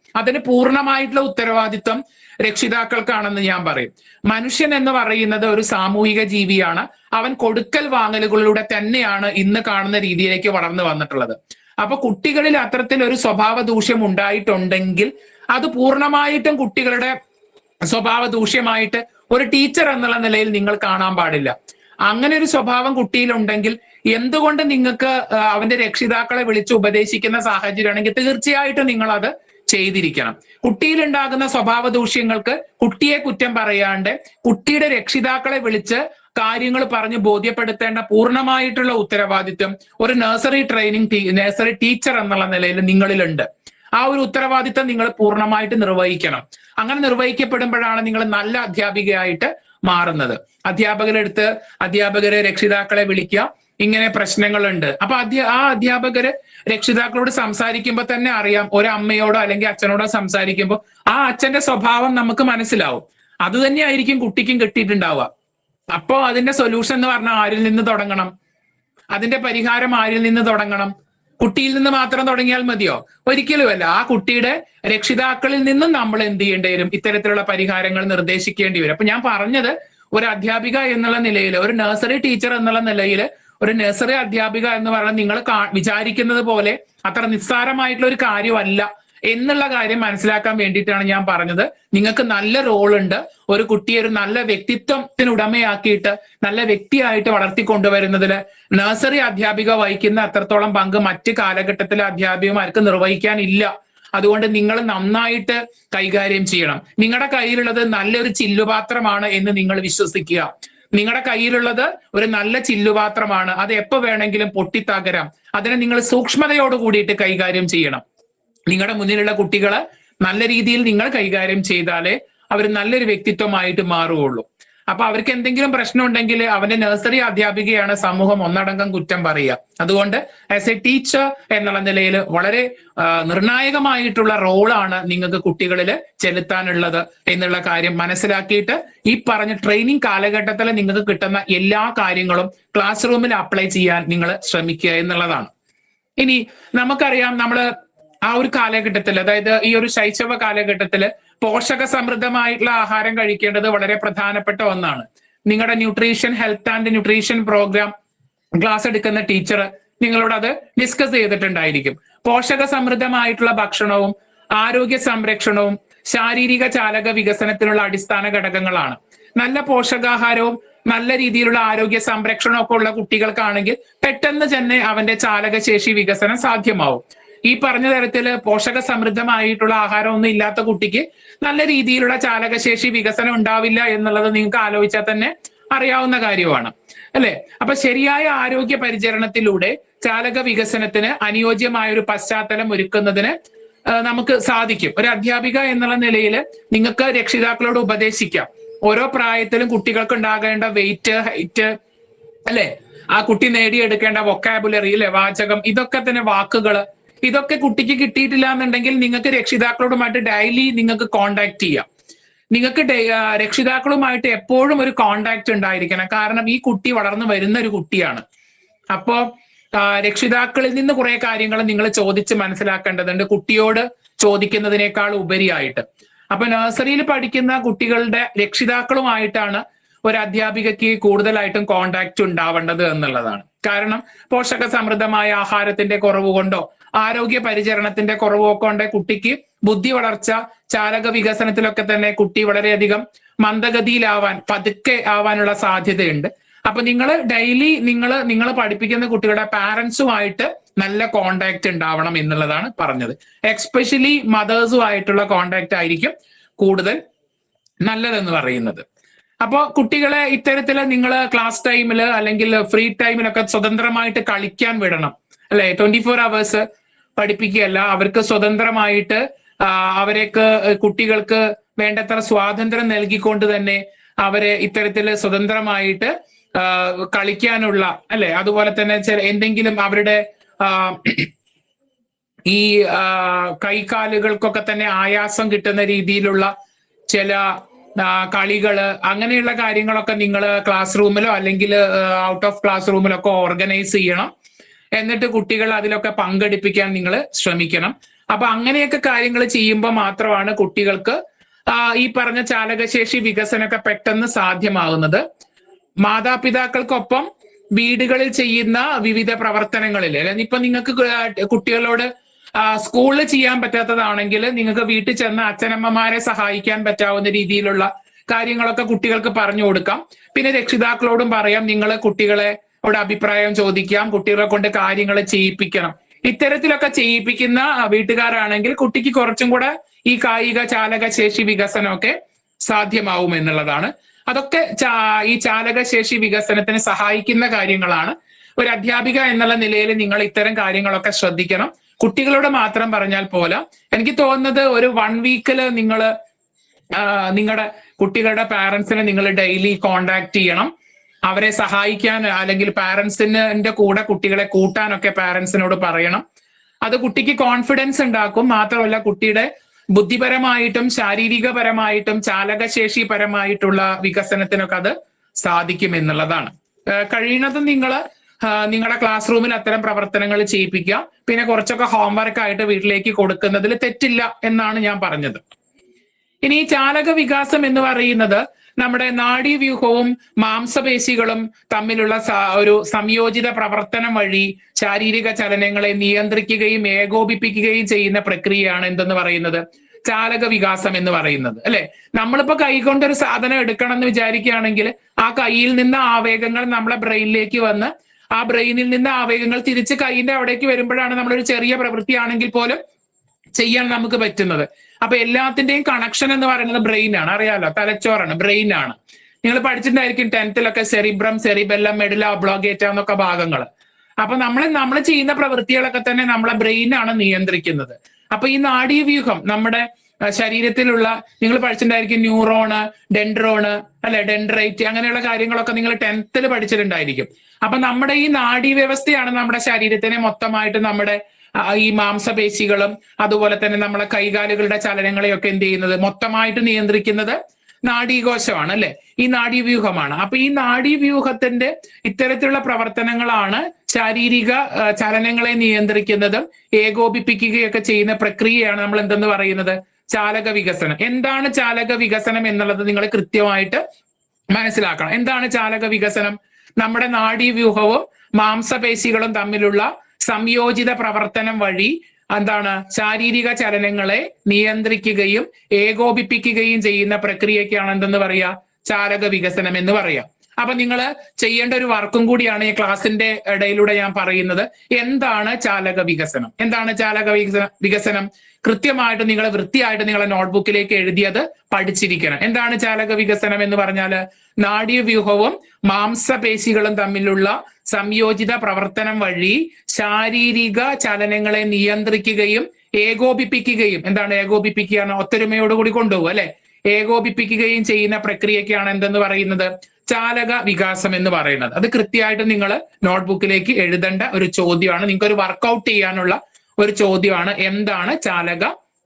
അതിന് പൂർണ്ണമായിട്ടുള്ള ഉത്തരവാദിത്വം രക്ഷിതാക്കൾക്കാണെന്ന് ഞാൻ പറയും മനുഷ്യൻ എന്ന് പറയുന്നത് ഒരു സാമൂഹിക ജീവിയാണ് അവൻ കൊടുക്കൽ വാങ്ങലുകളിലൂടെ തന്നെയാണ് ഇന്ന് കാണുന്ന രീതിയിലേക്ക് വളർന്നു വന്നിട്ടുള്ളത് അപ്പൊ കുട്ടികളിൽ അത്തരത്തിൽ ഒരു സ്വഭാവ ദൂഷ്യം ഉണ്ടായിട്ടുണ്ടെങ്കിൽ അത് പൂർണ്ണമായിട്ടും കുട്ടികളുടെ സ്വഭാവ ദൂഷ്യമായിട്ട് ഒരു ടീച്ചർ എന്നുള്ള നിലയിൽ നിങ്ങൾ കാണാൻ പാടില്ല അങ്ങനെ ഒരു സ്വഭാവം കുട്ടിയിലുണ്ടെങ്കിൽ എന്തുകൊണ്ട് നിങ്ങൾക്ക് ആ, അവന്റെ രക്ഷിതാക്കളെ വിളിച്ച് ഉപദേശിക്കുന്ന സാഹചര്യമാണെങ്കിൽ തീർച്ചയായിട്ടും നിങ്ങൾ അത് ചെയ്തിരിക്കണം കുട്ടിയിലുണ്ടാകുന്ന സ്വഭാവ ദൂഷ്യങ്ങൾക്ക് കുട്ടിയെ കുറ്റം പറയാണ്ട് കുട്ടിയുടെ രക്ഷിതാക്കളെ വിളിച്ച് കാര്യങ്ങൾ പറഞ്ഞ് ബോധ്യപ്പെടുത്തേണ്ട പൂർണ്ണമായിട്ടുള്ള ഉത്തരവാദിത്വം ഒരു നഴ്സറി ട്രെയിനിങ് നഴ്സറി ടീച്ചർ എന്നുള്ള നിലയിൽ നിങ്ങളിലുണ്ട് ആ ഒരു ഉത്തരവാദിത്തം നിങ്ങൾ പൂർണ്ണമായിട്ട് നിർവഹിക്കണം അങ്ങനെ നിർവഹിക്കപ്പെടുമ്പോഴാണ് നിങ്ങൾ നല്ല അധ്യാപികയായിട്ട് മാറുന്നത് അധ്യാപകരെടുത്ത് അധ്യാപകരെ രക്ഷിതാക്കളെ വിളിക്കുക ഇങ്ങനെ പ്രശ്നങ്ങളുണ്ട് അപ്പൊ അധ്യ ആ അധ്യാപകര് രക്ഷിതാക്കളോട് സംസാരിക്കുമ്പോൾ തന്നെ അറിയാം ഒരു അമ്മയോടോ അല്ലെങ്കിൽ അച്ഛനോടോ സംസാരിക്കുമ്പോൾ ആ അച്ഛന്റെ സ്വഭാവം നമുക്ക് മനസ്സിലാവും അത് തന്നെയായിരിക്കും കുട്ടിക്കും കിട്ടിയിട്ടുണ്ടാവുക അപ്പോ അതിന്റെ സൊല്യൂഷൻ എന്ന് പറഞ്ഞാൽ ആരിൽ നിന്ന് തുടങ്ങണം അതിന്റെ പരിഹാരം ആരിൽ നിന്ന് തുടങ്ങണം കുട്ടിയിൽ നിന്ന് മാത്രം തുടങ്ങിയാൽ മതിയോ ഒരിക്കലുമല്ല ആ കുട്ടിയുടെ രക്ഷിതാക്കളിൽ നിന്നും നമ്മൾ എന്ത് ചെയ്യേണ്ടി വരും ഇത്തരത്തിലുള്ള പരിഹാരങ്ങൾ നിർദ്ദേശിക്കേണ്ടി വരും അപ്പൊ ഞാൻ പറഞ്ഞത് ഒരു അധ്യാപിക എന്നുള്ള നിലയിൽ ഒരു നഴ്സറി ടീച്ചർ എന്നുള്ള നിലയിൽ ഒരു നഴ്സറി അധ്യാപിക എന്ന് പറഞ്ഞാൽ നിങ്ങൾ വിചാരിക്കുന്നത് പോലെ അത്ര നിസ്സാരമായിട്ടുള്ള ഒരു കാര്യമല്ല എന്നുള്ള കാര്യം മനസ്സിലാക്കാൻ വേണ്ടിയിട്ടാണ് ഞാൻ പറഞ്ഞത് നിങ്ങൾക്ക് നല്ല റോൾ ഉണ്ട് ഒരു കുട്ടിയെ ഒരു നല്ല വ്യക്തിത്വത്തിന് ഉടമയാക്കിയിട്ട് നല്ല വ്യക്തിയായിട്ട് വളർത്തിക്കൊണ്ടുവരുന്നതിൽ നഴ്സറി അധ്യാപിക വഹിക്കുന്ന അത്രത്തോളം പങ്ക് മറ്റ് കാലഘട്ടത്തിലെ അധ്യാപികമാർക്ക് നിർവഹിക്കാനില്ല അതുകൊണ്ട് നിങ്ങൾ നന്നായിട്ട് കൈകാര്യം ചെയ്യണം നിങ്ങളുടെ കയ്യിലുള്ളത് നല്ലൊരു ചില്ലുപാത്രമാണ് എന്ന് നിങ്ങൾ വിശ്വസിക്കുക നിങ്ങളുടെ കയ്യിലുള്ളത് ഒരു നല്ല ചില്ലുപാത്രമാണ് അത് എപ്പോ വേണമെങ്കിലും പൊട്ടിത്തകരാം അതിനെ നിങ്ങൾ സൂക്ഷ്മതയോട് കൂടിയിട്ട് കൈകാര്യം ചെയ്യണം നിങ്ങളുടെ മുന്നിലുള്ള കുട്ടികളെ നല്ല രീതിയിൽ നിങ്ങൾ കൈകാര്യം ചെയ്താലേ അവർ നല്ലൊരു വ്യക്തിത്വമായിട്ട് മാറുകയുള്ളൂ അപ്പൊ അവർക്ക് എന്തെങ്കിലും പ്രശ്നം ഉണ്ടെങ്കിൽ അവന്റെ നഴ്സറി അധ്യാപികയാണ് സമൂഹം ഒന്നടങ്കം കുറ്റം പറയുക അതുകൊണ്ട് ആസ് എ ടീച്ചർ എന്നുള്ള നിലയിൽ വളരെ ആ, നിർണായകമായിട്ടുള്ള റോളാണ് നിങ്ങൾക്ക് കുട്ടികളിൽ ചെലുത്താനുള്ളത് എന്നുള്ള കാര്യം മനസ്സിലാക്കിയിട്ട് ഈ പറഞ്ഞ ട്രെയിനിങ് കാലഘട്ടത്തിൽ നിങ്ങൾക്ക് കിട്ടുന്ന എല്ലാ കാര്യങ്ങളും ക്ലാസ് റൂമിൽ അപ്ലൈ ചെയ്യാൻ നിങ്ങൾ ശ്രമിക്കുക എന്നുള്ളതാണ് ഇനി നമുക്കറിയാം നമ്മള് ആ ഒരു കാലഘട്ടത്തിൽ അതായത് ഈ ഒരു ശൈശവ കാലഘട്ടത്തിൽ പോഷക സമൃദ്ധമായിട്ടുള്ള ആഹാരം കഴിക്കേണ്ടത് വളരെ പ്രധാനപ്പെട്ട ഒന്നാണ് നിങ്ങളുടെ nutrition health and nutrition programme class എടുക്കുന്ന ടീച്ചർ നിങ്ങളോട് അത് ഡിസ്കസ് ചെയ്തിട്ടുണ്ടായിരിക്കും പോഷക സമൃദ്ധമായിട്ടുള്ള ഭക്ഷണവും ആരോഗ്യ സംരക്ഷണവും ശാരീരിക ചാലക വികസനത്തിനുള്ള അടിസ്ഥാന ഘടകങ്ങളാണ് നല്ല പോഷകാഹാരവും നല്ല രീതിയിലുള്ള ആരോഗ്യ സംരക്ഷണവും ഒക്കെ ഉള്ള കുട്ടികൾക്കാണെങ്കിൽ പെട്ടെന്ന് തന്നെ അവന്റെ ചാലകശേഷി വികസനം സാധ്യമാവും ഈ പറഞ്ഞ തരത്തില് പോഷക സമൃദ്ധമായിട്ടുള്ള ആഹാരമൊന്നും ഇല്ലാത്ത കുട്ടിക്ക് നല്ല രീതിയിലുള്ള ചാലകശേഷി വികസനം ഉണ്ടാവില്ല എന്നുള്ളത് നിങ്ങൾക്ക് ആലോചിച്ചാൽ തന്നെ അറിയാവുന്ന കാര്യമാണ് അല്ലെ അപ്പൊ ശരിയായ ആരോഗ്യ പരിചരണത്തിലൂടെ ചാലക വികസനത്തിന് അനുയോജ്യമായ ഒരു പശ്ചാത്തലം ഒരുക്കുന്നതിന് ആ, നമുക്ക് സാധിക്കും ഒരു അധ്യാപിക എന്നുള്ള നിലയിൽ നിങ്ങൾക്ക് രക്ഷിതാക്കളോട് ഉപദേശിക്കാം ഓരോ പ്രായത്തിലും കുട്ടികൾക്ക് ഉണ്ടാകേണ്ട വെയിറ്റ് ഹൈറ്റ് അല്ലെ ആ കുട്ടി നേടിയെടുക്കേണ്ട വൊക്കാബുലറി അല്ലെ വാചകം ഇതൊക്കെ തന്നെ വാക്കുകള് ഇതൊക്കെ കുട്ടിക്ക് കിട്ടിയിട്ടില്ല എന്നുണ്ടെങ്കിൽ നിങ്ങൾക്ക് രക്ഷിതാക്കളോടുമായിട്ട് ഡെയിലി നിങ്ങൾക്ക് കോണ്ടാക്ട് ചെയ്യാം നിങ്ങൾക്ക് ഡെ- ആ, രക്ഷിതാക്കളുമായിട്ട് എപ്പോഴും ഒരു കോണ്ടാക്ട് ഉണ്ടായിരിക്കണം കാരണം ഈ കുട്ടി വളർന്നു വരുന്ന ഒരു കുട്ടിയാണ് അപ്പോ ആ, രക്ഷിതാക്കളിൽ നിന്ന് കുറെ കാര്യങ്ങൾ നിങ്ങൾ ചോദിച്ച് മനസ്സിലാക്കേണ്ടതുണ്ട് കുട്ടിയോട് ചോദിക്കുന്നതിനേക്കാൾ ഉപരിയായിട്ട് അപ്പൊ നഴ്സറിയിൽ പഠിക്കുന്ന കുട്ടികളുടെ രക്ഷിതാക്കളുമായിട്ടാണ് ഒരു അധ്യാപികയ്ക്ക് കൂടുതലായിട്ടും കോണ്ടാക്ട് ഉണ്ടാവേണ്ടത് എന്നുള്ളതാണ് കാരണം പോഷക സമൃദ്ധമായ ആഹാരത്തിന്റെ കുറവ് കൊണ്ടോ ആരോഗ്യ പരിചരണത്തിന്റെ കുറവോ കൊണ്ട് കുട്ടിക്ക് ബുദ്ധി വളർച്ച ചാലക വികസനത്തിലൊക്കെ തന്നെ കുട്ടി വളരെയധികം മന്ദഗതിയിലാവാൻ പതുക്കെ ആവാനുള്ള സാധ്യതയുണ്ട് അപ്പൊ നിങ്ങൾ ഡെയിലി നിങ്ങൾ നിങ്ങൾ പഠിപ്പിക്കുന്ന കുട്ടികളുടെ പാരന്റ്സുമായിട്ട് നല്ല കോണ്ടാക്ട് ഉണ്ടാവണം എന്നുള്ളതാണ് പറഞ്ഞത് എക്സ്പെഷ്യലി മദേഴ്സുമായിട്ടുള്ള കോണ്ടാക്ട് ആയിരിക്കും കൂടുതൽ നല്ലതെന്ന് പറയുന്നത് അപ്പോൾ കുട്ടികളെ ഇത്തരത്തിൽ നിങ്ങൾ ക്ലാസ് ടൈമിൽ അല്ലെങ്കിൽ ഫ്രീ ടൈമിലൊക്കെ സ്വതന്ത്രമായിട്ട് കളിക്കാൻ വിടണം അല്ലെ ട്വന്റി ഫോർ അവേഴ്സ് പഠിപ്പിക്കുകയല്ല അവർക്ക് സ്വതന്ത്രമായിട്ട് ആ, അവർക്ക് കുട്ടികൾക്ക് വേണ്ടത്ര സ്വാതന്ത്ര്യം നൽകിക്കൊണ്ട് തന്നെ അവരെ ഇത്തരത്തിൽ സ്വതന്ത്രമായിട്ട് ആ, കളിക്കാനുള്ള അല്ലെ അതുപോലെ തന്നെ ചില എന്തെങ്കിലും അവരുടെ ആ, ഈ ആ, കൈകാലുകൾക്കൊക്കെ തന്നെ ആയാസം കിട്ടുന്ന രീതിയിലുള്ള ചില ആ, കളികള് അങ്ങനെയുള്ള കാര്യങ്ങളൊക്കെ നിങ്ങൾ ക്ലാസ് റൂമിലോ അല്ലെങ്കിൽ ഔട്ട് ഓഫ് ക്ലാസ് റൂമിലൊക്കെ ഓർഗനൈസ് ചെയ്യണം എന്നിട്ട് കുട്ടികൾ അതിലൊക്കെ പങ്കെടുപ്പിക്കാൻ നിങ്ങൾ ശ്രമിക്കണം അപ്പൊ അങ്ങനെയൊക്കെ കാര്യങ്ങൾ ചെയ്യുമ്പോൾ മാത്രമാണ് കുട്ടികൾക്ക് ആ, ഈ പറഞ്ഞ ചാലകശേഷി വികസനമൊക്കെ പെട്ടെന്ന് സാധ്യമാകുന്നത് മാതാപിതാക്കൾക്കൊപ്പം വീടുകളിൽ ചെയ്യുന്ന വിവിധ പ്രവർത്തനങ്ങളിൽ അല്ലെങ്കിൽ ഇപ്പൊ നിങ്ങൾക്ക് കുട്ടികളോട് ആ, സ്കൂളിൽ ചെയ്യാൻ പറ്റാത്തതാണെങ്കിൽ നിങ്ങൾക്ക് വീട്ടിൽ ചെന്ന് അച്ഛനമ്മമാരെ സഹായിക്കാൻ പറ്റാവുന്ന രീതിയിലുള്ള കാര്യങ്ങളൊക്കെ കുട്ടികൾക്ക് പറഞ്ഞു കൊടുക്കാം പിന്നെ രക്ഷിതാക്കളോടും പറയാം നിങ്ങൾ കുട്ടികളെ ോട് അഭിപ്രായം ചോദിക്കാം കുട്ടികളെ കൊണ്ട് കാര്യങ്ങൾ ചെയ്യിപ്പിക്കണം ഇത്തരത്തിലൊക്കെ ചെയ്യിപ്പിക്കുന്ന ആ, വീട്ടുകാരാണെങ്കിൽ കുട്ടിക്ക് കുറച്ചും കൂടെ ഈ കായിക ചാലക ശേഷി വികസനമൊക്കെ സാധ്യമാവും എന്നുള്ളതാണ് അതൊക്കെ ചാ- ഈ ചാലകശേഷി വികസനത്തിന് സഹായിക്കുന്ന കാര്യങ്ങളാണ് ഒരു അധ്യാപിക എന്നുള്ള നിലയിൽ നിങ്ങൾ ഇത്തരം കാര്യങ്ങളൊക്കെ ശ്രദ്ധിക്കണം കുട്ടികളോട് മാത്രം പറഞ്ഞാൽ പോലെ എനിക്ക് തോന്നുന്നത് ഒരു വൺ വീക്കില് നിങ്ങൾ നിങ്ങളുടെ കുട്ടികളുടെ പാരന്റ്സിനെ നിങ്ങൾ ഡെയിലി കോണ്ടാക്ട് ചെയ്യണം അവരെ സഹായിക്കാൻ അല്ലെങ്കിൽ പാരന്റ്സിന്റെ കൂടെ കുട്ടികളെ കൂട്ടാനൊക്കെ പാരന്റ്സിനോട് പറയണം അത് കുട്ടിക്ക് കോൺഫിഡൻസ് ഉണ്ടാക്കും മാത്രമല്ല കുട്ടിയുടെ ബുദ്ധിപരമായിട്ടും ശാരീരികപരമായിട്ടും ചാലകശേഷിപരമായിട്ടുള്ള വികസനത്തിനൊക്കെ അത് സാധിക്കും എന്നുള്ളതാണ് ഏഹ് കഴിയുന്നതും നിങ്ങൾ നിങ്ങളുടെ ക്ലാസ് റൂമിൽ അത്തരം പ്രവർത്തനങ്ങൾ ചെയ്യിപ്പിക്കുക പിന്നെ കുറച്ചൊക്കെ ഹോംവർക്ക് ആയിട്ട് വീട്ടിലേക്ക് കൊടുക്കുന്നതിൽ തെറ്റില്ല എന്നാണ് ഞാൻ പറഞ്ഞത് ഇനി ഈ ചാലക വികാസം എന്ന് പറയുന്നത് നമ്മുടെ നാഡീവ്യൂഹവും മാംസപേശികളും തമ്മിലുള്ള സ- ഒരു സംയോജിത പ്രവർത്തനം വഴി ശാരീരിക ചലനങ്ങളെ നിയന്ത്രിക്കുകയും ഏകോപിപ്പിക്കുകയും ചെയ്യുന്ന പ്രക്രിയയാണ് എന്തെന്ന് പറയുന്നത് ചാലക വികാസം എന്ന് പറയുന്നത് അല്ലെ നമ്മളിപ്പോ കൈകൊണ്ട് ഒരു സാധനം എടുക്കണം എന്ന് വിചാരിക്കുകയാണെങ്കിൽ ആ കൈയിൽ നിന്ന് ആവേഗങ്ങൾ നമ്മളെ ബ്രെയിനിലേക്ക് വന്ന് ആ ബ്രെയിനിൽ നിന്ന് ആവേഗങ്ങൾ തിരിച്ച് കൈയിന്റെ അവിടേക്ക് വരുമ്പോഴാണ് നമ്മളൊരു ചെറിയ പ്രവൃത്തിയാണെങ്കിൽ പോലും ചെയ്യാൻ നമുക്ക് പറ്റുന്നത് അപ്പൊ എല്ലാത്തിന്റെയും കണക്ഷൻ എന്ന് പറയുന്നത് ബ്രെയിൻ ആണ് അറിയാലോ തലച്ചോറാണ് ബ്രെയിൻ ആണ് നിങ്ങൾ പഠിച്ചിട്ടുണ്ടായിരിക്കും ടെൻത്തിലൊക്കെ സെറിബ്രം സെറിബെല്ലം മെഡുല ഒബ്ലോഗേറ്റ എന്നൊക്കെ ഭാഗങ്ങൾ അപ്പൊ നമ്മൾ നമ്മൾ ചെയ്യുന്ന പ്രവൃത്തികളൊക്കെ തന്നെ നമ്മളെ ബ്രെയിൻ ആണ് നിയന്ത്രിക്കുന്നത് അപ്പൊ ഈ നാഡീവ്യൂഹം നമ്മുടെ അഹ് ശരീരത്തിലുള്ള നിങ്ങൾ പഠിച്ചിട്ടുണ്ടായിരിക്കും ന്യൂറോണ് ഡെൻഡ്രോണ് അല്ലെ ഡെൻഡ്രൈറ്റ് അങ്ങനെയുള്ള കാര്യങ്ങളൊക്കെ നിങ്ങൾ ടെൻത്തിൽ പഠിച്ചിട്ടുണ്ടായിരിക്കും അപ്പൊ നമ്മുടെ ഈ നാഡീ വ്യവസ്ഥയാണ് നമ്മുടെ ശരീരത്തിനെ മൊത്തമായിട്ട് നമ്മുടെ ആ, ഈ മാംസപേശികളും അതുപോലെ തന്നെ നമ്മളെ കൈകാലുകളുടെ ചലനങ്ങളെയൊക്കെ എന്ത് ചെയ്യുന്നത് മൊത്തമായിട്ട് നിയന്ത്രിക്കുന്നത് നാഡീകോശമാണ് അല്ലെ ഈ നാഡീവ്യൂഹമാണ് അപ്പൊ ഈ നാഡീവ്യൂഹത്തിന്റെ ഇത്തരത്തിലുള്ള പ്രവർത്തനങ്ങളാണ് ശാരീരിക ആ, ചലനങ്ങളെ നിയന്ത്രിക്കുന്നതും ഏകോപിപ്പിക്കുകയൊക്കെ ചെയ്യുന്ന പ്രക്രിയയാണ് നമ്മൾ എന്തെന്ന് പറയുന്നത് ചാലക വികസനം എന്താണ് ചാലക വികസനം എന്നുള്ളത് നിങ്ങൾ കൃത്യമായിട്ട് മനസ്സിലാക്കണം എന്താണ് ചാലക വികസനം നമ്മുടെ നാഡീവ്യൂഹവും മാംസപേശികളും തമ്മിലുള്ള സംയോജിത പ്രവർത്തനം വഴി എന്താണ് ശാരീരിക ചലനങ്ങളെ നിയന്ത്രിക്കുകയും ഏകോപിപ്പിക്കുകയും ചെയ്യുന്ന പ്രക്രിയക്കാണ് എന്തെന്ന് പറയാ ചാലക വികസനം എന്ന് പറയാം അപ്പൊ നിങ്ങൾ ചെയ്യേണ്ട ഒരു വർക്കും കൂടിയാണ് ഈ ക്ലാസിന്റെ ഇടയിലൂടെ ഞാൻ പറയുന്നത് എന്താണ് ചാലക വികസനം എന്താണ് ചാലക വികസന വികസനം കൃത്യമായിട്ട് നിങ്ങൾ വൃത്തിയായിട്ട് നിങ്ങളെ നോട്ട്ബുക്കിലേക്ക് എഴുതിയത് പഠിച്ചിരിക്കണം എന്താണ് ചാലക വികസനം എന്ന് പറഞ്ഞാൽ നാഡീവ്യൂഹവും മാംസപേശികളും തമ്മിലുള്ള സംയോജിത പ്രവർത്തനം വഴി ശാരീരിക ചലനങ്ങളെ നിയന്ത്രിക്കുകയും ഏകോപിപ്പിക്കുകയും എന്താണ് ഏകോപിപ്പിക്കുകയാണ് ഒത്തൊരുമയോടുകൂടി കൊണ്ടുപോകും അല്ലെ ഏകോപിപ്പിക്കുകയും ചെയ്യുന്ന പ്രക്രിയക്കാണ് എന്തെന്ന് പറയുന്നത് ചാലക വികാസം എന്ന് പറയുന്നത് അത് കൃത്യമായിട്ട് നിങ്ങൾ നോട്ട്ബുക്കിലേക്ക് എഴുതേണ്ട ഒരു ചോദ്യമാണ് നിങ്ങൾക്ക് ഒരു വർക്കൗട്ട് ചെയ്യാനുള്ള ഒരു ചോദ്യമാണ് എന്താണ് ചാലക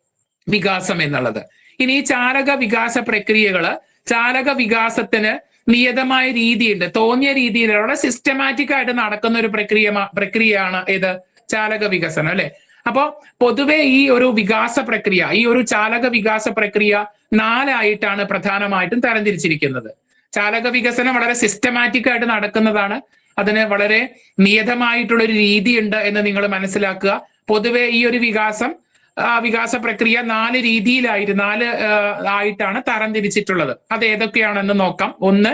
വികാസം എന്നുള്ളത് ഇനി ഈ ചാലക വികാസ പ്രക്രിയകള് ചാലക വികാസത്തിന് നിയതമായ രീതിയുണ്ട് തോന്നിയ രീതിയിലുള്ള സിസ്റ്റമാറ്റിക് ആയിട്ട് നടക്കുന്ന ഒരു പ്രക്രിയ പ്രക്രിയയാണ് ഏത് ചാലക വികസനം അല്ലെ അപ്പോ പൊതുവെ ഈ ഒരു വികാസ പ്രക്രിയ ഈ ഒരു ചാലക വികാസ പ്രക്രിയ നാലായിട്ടാണ് പ്രധാനമായിട്ടും തരംതിരിച്ചിരിക്കുന്നത് ചാലക വികസനം വളരെ സിസ്റ്റമാറ്റിക് ആയിട്ട് നടക്കുന്നതാണ് അതിന് വളരെ നിയതമായിട്ടുള്ള ഒരു രീതിയുണ്ട് എന്ന് നിങ്ങൾ മനസ്സിലാക്കുക പൊതുവെ ഈ ഒരു വികാസം ആ, വികാസ പ്രക്രിയ നാല് രീതിയിലായിട്ട് നാല് ആ, ആയിട്ടാണ് തരംതിരിച്ചിട്ടുള്ളത് അത് ഏതൊക്കെയാണെന്ന് നോക്കാം ഒന്ന്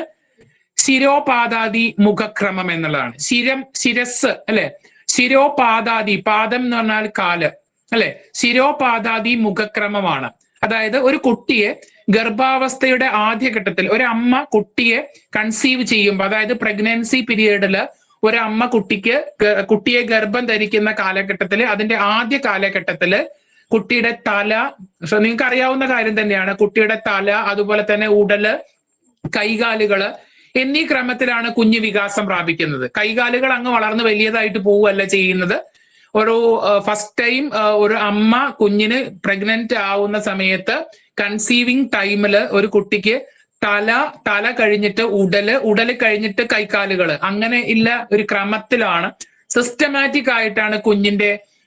ശിരോപാദാദി മുഖക്രമം എന്നുള്ളതാണ് ശിരം ശിരസ് അല്ലെ ശിരോപാദാദി പാദം എന്ന് പറഞ്ഞാൽ കാല് അല്ലെ ശിരോപാദാദി മുഖക്രമമാണ് അതായത് ഒരു കുട്ടിയെ ഗർഭാവസ്ഥയുടെ ആദ്യഘട്ടത്തിൽ ഒരു അമ്മ കുട്ടിയെ കൺസീവ് ചെയ്യുമ്പോൾ അതായത് പ്രഗ്നൻസി പീരീഡില് ഒരു അമ്മ കുട്ടിക്ക് ഗ- കുട്ടിയെ ഗർഭം ധരിക്കുന്ന കാലഘട്ടത്തില് അതിന്റെ ആദ്യ കാലഘട്ടത്തില് കുട്ടിയുടെ തല നിങ്ങൾക്ക് അറിയാവുന്ന കാര്യം തന്നെയാണ് കുട്ടിയുടെ തല അതുപോലെ തന്നെ ഉടല് കൈകാലുകള് എന്നീ ക്രമത്തിലാണ് കുഞ്ഞ് വികാസം പ്രാപിക്കുന്നത് കൈകാലുകൾ അങ്ങ് വളർന്ന് വലിയതായിട്ട് പോവുകയല്ല ചെയ്യുന്നത് ഒരു ഫസ്റ്റ് ടൈം ഒരു അമ്മ കുഞ്ഞിന് പ്രഗ്നന്റ് ആവുന്ന സമയത്ത് കൺസീവിങ് ടൈമില് ഒരു കുട്ടിക്ക് തല തല കഴിഞ്ഞിട്ട് ഉടല് ഉടല് കഴിഞ്ഞിട്ട് കൈക്കാലുകള് അങ്ങനെ ഇല്ല ഒരു ക്രമത്തിലാണ് സിസ്റ്റമാറ്റിക് ആയിട്ടാണ് കുഞ്ഞിന്റെ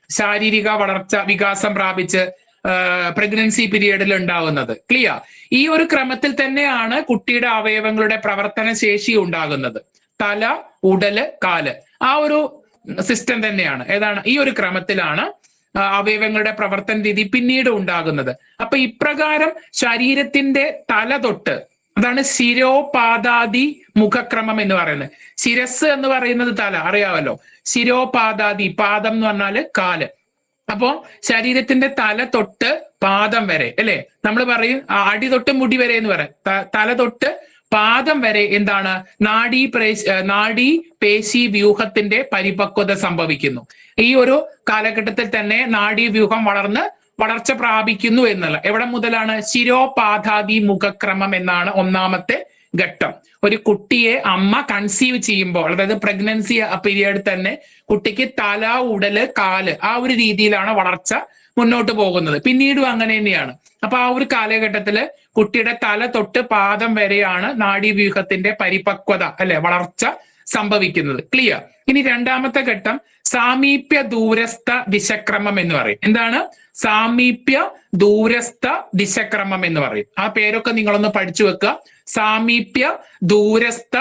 ശാരീരിക വളർച്ച വികാസം പ്രാപിച്ച് പ്രഗ്നൻസി പീരീഡിൽ ഉണ്ടാവുന്നത് ക്ലിയർ ഈ ഒരു ക്രമത്തിൽ തന്നെയാണ് കുട്ടിയുടെ അവയവങ്ങളുടെ പ്രവർത്തന ശേഷി ഉണ്ടാകുന്നത് തല ഉടല് കാല് ആ ഒരു സിസ്റ്റം തന്നെയാണ് ഏതാണ് ഈ ഒരു ക്രമത്തിലാണ് ആ, അവയവങ്ങളുടെ പ്രവർത്തന രീതി പിന്നീട് ഉണ്ടാകുന്നത് അപ്പൊ ഇപ്രകാരം ശരീരത്തിന്റെ തല തൊട്ട് അതാണ് ശിരോപാദാദി മുഖക്രമം എന്ന് പറയുന്നത് ശിരസ് എന്ന് പറയുന്നത് തല അറിയാമല്ലോ ശിരോപാദാദി പാദം എന്ന് പറഞ്ഞാല് കാല് അപ്പോ ശരീരത്തിന്റെ തല തൊട്ട് പാദം വരെ അല്ലെ നമ്മൾ പറയും ആ, അടി തൊട്ട് മുടി വരെ എന്ന് പറയും ത- തല തൊട്ട് പാദം വരെ എന്താണ് നാഡീ പ്രേശ് ഏർ നാഡീ പേശി വ്യൂഹത്തിന്റെ പരിപക്വത സംഭവിക്കുന്നു ഈ ഒരു കാലഘട്ടത്തിൽ തന്നെ നാഡീ വ്യൂഹം വളർന്ന് വളർച്ച പ്രാപിക്കുന്നു എന്നുള്ള എവിടെ മുതലാണ് ശിരോപാധാദി മുഖക്രമം എന്നാണ് ഒന്നാമത്തെ ഘട്ടം ഒരു കുട്ടിയെ അമ്മ കൺസീവ് ചെയ്യുമ്പോൾ അതായത് പ്രഗ്നൻസി പീരിയഡ് തന്നെ കുട്ടിക്ക് തല ഉടല് കാല് ആ ഒരു രീതിയിലാണ് വളർച്ച മുന്നോട്ട് പോകുന്നത് പിന്നീടും അങ്ങനെ തന്നെയാണ് അപ്പൊ ആ ഒരു കാലഘട്ടത്തില് കുട്ടിയുടെ തല തൊട്ട് പാദം വരെയാണ് നാഡീവ്യൂഹത്തിന്റെ പരിപക്വത അല്ലെ വളർച്ച സംഭവിക്കുന്നത് ക്ലിയർ ഇനി രണ്ടാമത്തെ ഘട്ടം സാമീപ്യ ദൂരസ്ഥ ദിശക്രമം എന്ന് പറയും എന്താണ് സാമീപ്യ ദൂരസ്ഥ ദിശക്രമം എന്ന് പറയും ആ പേരൊക്കെ നിങ്ങളൊന്ന് പഠിച്ചു വെക്കുക സാമീപ്യ ദൂരസ്ഥ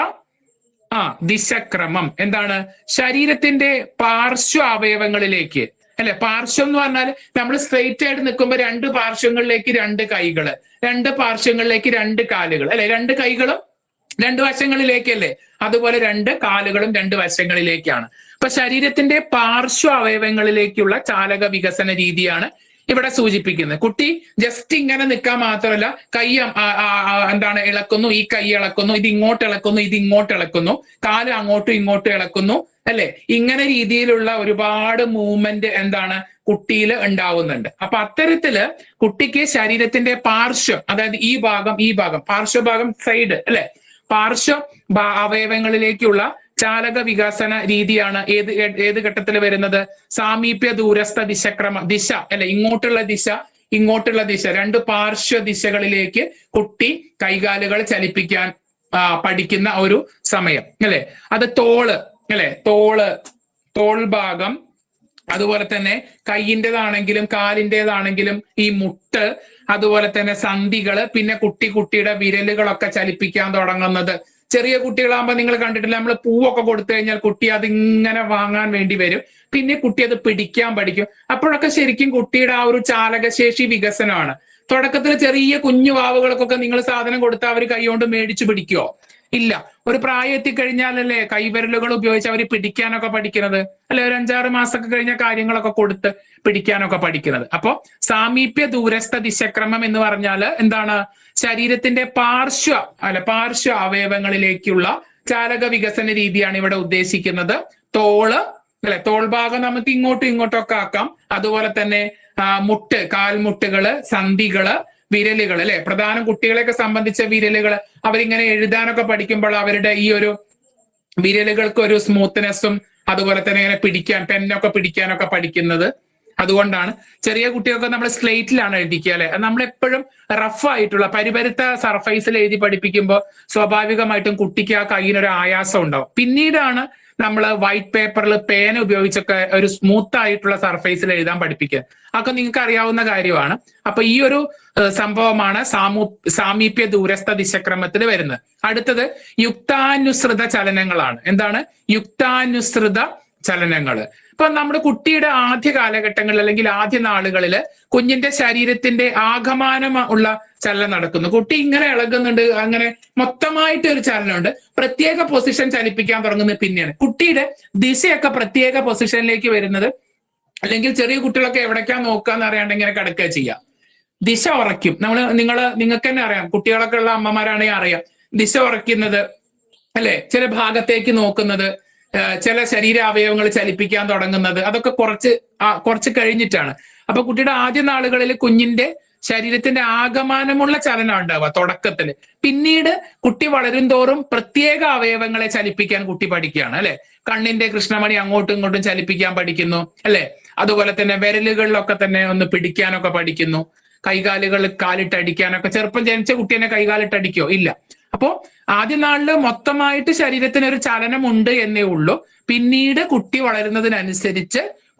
ആ ദിശക്രമം എന്താണ് ശരീരത്തിന്റെ പാർശ്വ അവയവങ്ങളിലേക്ക് അല്ലെ പാർശ്വം എന്ന് പറഞ്ഞാൽ നമ്മൾ സ്ട്രെയിറ്റ് ആയിട്ട് നിൽക്കുമ്പോൾ രണ്ട് പാർശ്വങ്ങളിലേക്ക് രണ്ട് കൈകള് രണ്ട് പാർശ്വങ്ങളിലേക്ക് രണ്ട് കാലുകൾ അല്ലെ രണ്ട് കൈകളും രണ്ട് വശങ്ങളിലേക്കല്ലേ അതുപോലെ രണ്ട് കാലുകളും രണ്ട് വശങ്ങളിലേക്കാണ് അപ്പൊ ശരീരത്തിന്റെ പാർശ്വ അവയവങ്ങളിലേക്കുള്ള ചാലക വികസന രീതിയാണ് ഇവിടെ സൂചിപ്പിക്കുന്നത് കുട്ടി ജസ്റ്റ് ഇങ്ങനെ നിൽക്കാൻ മാത്രമല്ല കൈ ആ- ആ- ആ- എന്താണ് ഇളക്കുന്നു ഈ കൈ ഇളക്കുന്നു ഇത് ഇങ്ങോട്ട് ഇളക്കുന്നു ഇത് ഇങ്ങോട്ട് ഇളക്കുന്നു കാല് അങ്ങോട്ടും ഇങ്ങോട്ടും ഇളക്കുന്നു അല്ലെ ഇങ്ങനെ രീതിയിലുള്ള ഒരുപാട് മൂവ്മെന്റ് എന്താണ് കുട്ടിയിൽ ഉണ്ടാവുന്നുണ്ട് അപ്പൊ അത്തരത്തില് കുട്ടിക്ക് ശരീരത്തിന്റെ പാർശ്വം അതായത് ഈ ഭാഗം ഈ ഭാഗം പാർശ്വഭാഗം സൈഡ് അല്ലെ പാർശ്വ ഭാ- അവയവങ്ങളിലേക്കുള്ള ചാലക വികസന രീതിയാണ് ഏത് ഏത് ഘട്ടത്തിൽ വരുന്നത് സാമീപ്യ ദൂരസ്ഥ ദിശക്രമ ദിശ അല്ലെ ഇങ്ങോട്ടുള്ള ദിശ ഇങ്ങോട്ടുള്ള ദിശ രണ്ട് പാർശ്വ ദിശകളിലേക്ക് കുട്ടി കൈകാലുകൾ ചലിപ്പിക്കാൻ ആ, പഠിക്കുന്ന ഒരു സമയം അല്ലെ അത് തോള് അല്ലെ തോള് തോൾ ഭാഗം അതുപോലെ തന്നെ കൈയിൻ്റെതാണെങ്കിലും കാലിൻ്റെതാണെങ്കിലും ഈ മുട്ട് അതുപോലെ തന്നെ സന്ധികള് പിന്നെ കുട്ടി കുട്ടിയുടെ വിരലുകളൊക്കെ ചലിപ്പിക്കാൻ തുടങ്ങുന്നത് ചെറിയ കുട്ടികളാകുമ്പോൾ നിങ്ങൾ കണ്ടിട്ടില്ല നമ്മൾ പൂവൊക്കെ കൊടുത്തു കഴിഞ്ഞാൽ കുട്ടി അതിങ്ങനെ വാങ്ങാൻ വേണ്ടി വരും പിന്നെ കുട്ടി അത് പിടിക്കാൻ പഠിക്കും അപ്പോഴൊക്കെ ശരിക്കും കുട്ടിയുടെ ആ ഒരു ചാലകശേഷി വികസനമാണ് തുടക്കത്തിൽ ചെറിയ കുഞ്ഞു വാവുകൾക്കൊക്കെ നിങ്ങൾ സാധനം കൊടുത്താൽ അവർ കൈകൊണ്ട് മേടിച്ചു പിടിക്കുവോ ഇല്ല ഒരു പ്രായം എത്തിക്കഴിഞ്ഞാലല്ലേ കൈവിരലുകൾ ഉപയോഗിച്ച് അവർ പിടിക്കാനൊക്കെ പഠിക്കുന്നത് അല്ലെ ഒരു അഞ്ചാറ് മാസമൊക്കെ കഴിഞ്ഞ കാര്യങ്ങളൊക്കെ കൊടുത്ത് പിടിക്കാനൊക്കെ പഠിക്കുന്നത് അപ്പോ സാമീപ്യ ദൂരസ്ഥ ദിശക്രമം എന്ന് പറഞ്ഞാൽ എന്താണ് ശരീരത്തിന്റെ പാർശ്വ അല്ല പാർശ്വ അവയവങ്ങളിലേക്കുള്ള ചാലക വികസന രീതിയാണ് ഇവിടെ ഉദ്ദേശിക്കുന്നത് തോള് അല്ലെ തോൾഭാഗം നമുക്ക് ഇങ്ങോട്ടും ഇങ്ങോട്ടും ഒക്കെ ആക്കാം അതുപോലെ തന്നെ ആ, മുട്ട് കാൽമുട്ടുകള് സന്ധികള് വിരലുകൾ അല്ലെ പ്രധാനം കുട്ടികളെയൊക്കെ സംബന്ധിച്ച വിരലുകൾ അവരിങ്ങനെ എഴുതാനൊക്കെ പഠിക്കുമ്പോൾ അവരുടെ ഈ ഒരു വിരലുകൾക്ക് ഒരു സ്മൂത്ത്നെസ്സും അതുപോലെ തന്നെ ഇങ്ങനെ പിടിക്കാൻ പെന്നൊക്കെ പിടിക്കാനൊക്കെ പഠിക്കുന്നത് അതുകൊണ്ടാണ് ചെറിയ കുട്ടികൾക്ക് നമ്മൾ സ്ലേറ്റിലാണ് എഴുതിക്കുക അല്ലെ നമ്മൾ എപ്പോഴും റഫ് ആയിട്ടുള്ള പരിപരുത്ത സർഫൈസിൽ എഴുതി പഠിപ്പിക്കുമ്പോൾ സ്വാഭാവികമായിട്ടും കുട്ടിക്ക് ആ കയ്യിനൊരു ആയാസം ഉണ്ടാവും പിന്നീടാണ് നമ്മൾ വൈറ്റ് പേപ്പറിൽ പേന ഉപയോഗിച്ചൊക്കെ ഒരു സ്മൂത്ത് ആയിട്ടുള്ള സർഫേസിൽ എഴുതാൻ പഠിപ്പിക്കുക അതൊക്കെ നിങ്ങൾക്ക് അറിയാവുന്ന കാര്യമാണ് അപ്പൊ ഈ ഒരു ഏഹ്, സംഭവമാണ് സാമൂ സാമീപ്യ ദൂരസ്ഥ ദിശക്രമത്തിൽ വരുന്നത് അടുത്തത് യുക്താനുസൃത ചലനങ്ങളാണ് എന്താണ് യുക്താനുസൃത ചലനങ്ങള് ഇപ്പൊ നമ്മുടെ കുട്ടിയുടെ ആദ്യ കാലഘട്ടങ്ങളിൽ അല്ലെങ്കിൽ ആദ്യ നാളുകളിൽ കുഞ്ഞിന്റെ ശരീരത്തിന്റെ ആകമാനം ഉള്ള ചലനം നടക്കുന്നു കുട്ടി ഇങ്ങനെ ഇളകുന്നുണ്ട് അങ്ങനെ മൊത്തമായിട്ട് ഒരു ചലനമുണ്ട് പ്രത്യേക പൊസിഷൻ ചലിപ്പിക്കാൻ തുടങ്ങുന്നത് പിന്നെയാണ് കുട്ടിയുടെ ദിശയൊക്കെ പ്രത്യേക പൊസിഷനിലേക്ക് വരുന്നത് അല്ലെങ്കിൽ ചെറിയ കുട്ടികളൊക്കെ എവിടേക്കാ നോക്കാന്ന് അറിയാണ്ട് ഇങ്ങനെ കിടക്കുക ചെയ്യാം ദിശ ഉറയ്ക്കും നമ്മൾ നിങ്ങൾ നിങ്ങൾക്ക് തന്നെ അറിയാം കുട്ടികളൊക്കെ ഉള്ള അമ്മമാരാണെങ്കിൽ അറിയാം ദിശ ഉറയ്ക്കുന്നത് അല്ലെ ചില ഭാഗത്തേക്ക് നോക്കുന്നത് ആ, ചില ശരീര അവയവങ്ങൾ ചലിപ്പിക്കാൻ തുടങ്ങുന്നത് അതൊക്കെ കുറച്ച് ആ, കുറച്ച് കഴിഞ്ഞിട്ടാണ് അപ്പൊ കുട്ടിയുടെ ആദ്യ നാളുകളിൽ കുഞ്ഞിന്റെ ശരീരത്തിന്റെ ആകമാനമുള്ള ചലനം ഉണ്ടാവുക തുടക്കത്തില് പിന്നീട് കുട്ടി വളരും തോറും പ്രത്യേക അവയവങ്ങളെ ചലിപ്പിക്കാൻ കുട്ടി പഠിക്കുകയാണ് അല്ലെ കണ്ണിന്റെ കൃഷ്ണമണി അങ്ങോട്ടും ഇങ്ങോട്ടും ചലിപ്പിക്കാൻ പഠിക്കുന്നു അല്ലെ അതുപോലെ തന്നെ വിരലുകളിലൊക്കെ തന്നെ ഒന്ന് പിടിക്കാനൊക്കെ പഠിക്കുന്നു കൈകാലുകൾ കാലിട്ടടിക്കാനൊക്കെ ചെറുപ്പം ജനിച്ച കുട്ടീനെ കൈകാലിട്ടടിക്കോ ഇല്ല അപ്പോ ആദ്യ നാളില് മൊത്തമായിട്ട് ശരീരത്തിന് ഒരു ചലനം ഉണ്ട് എന്നേ ഉള്ളൂ പിന്നീട് കുട്ടി വളരുന്നതിനനുസരിച്ച്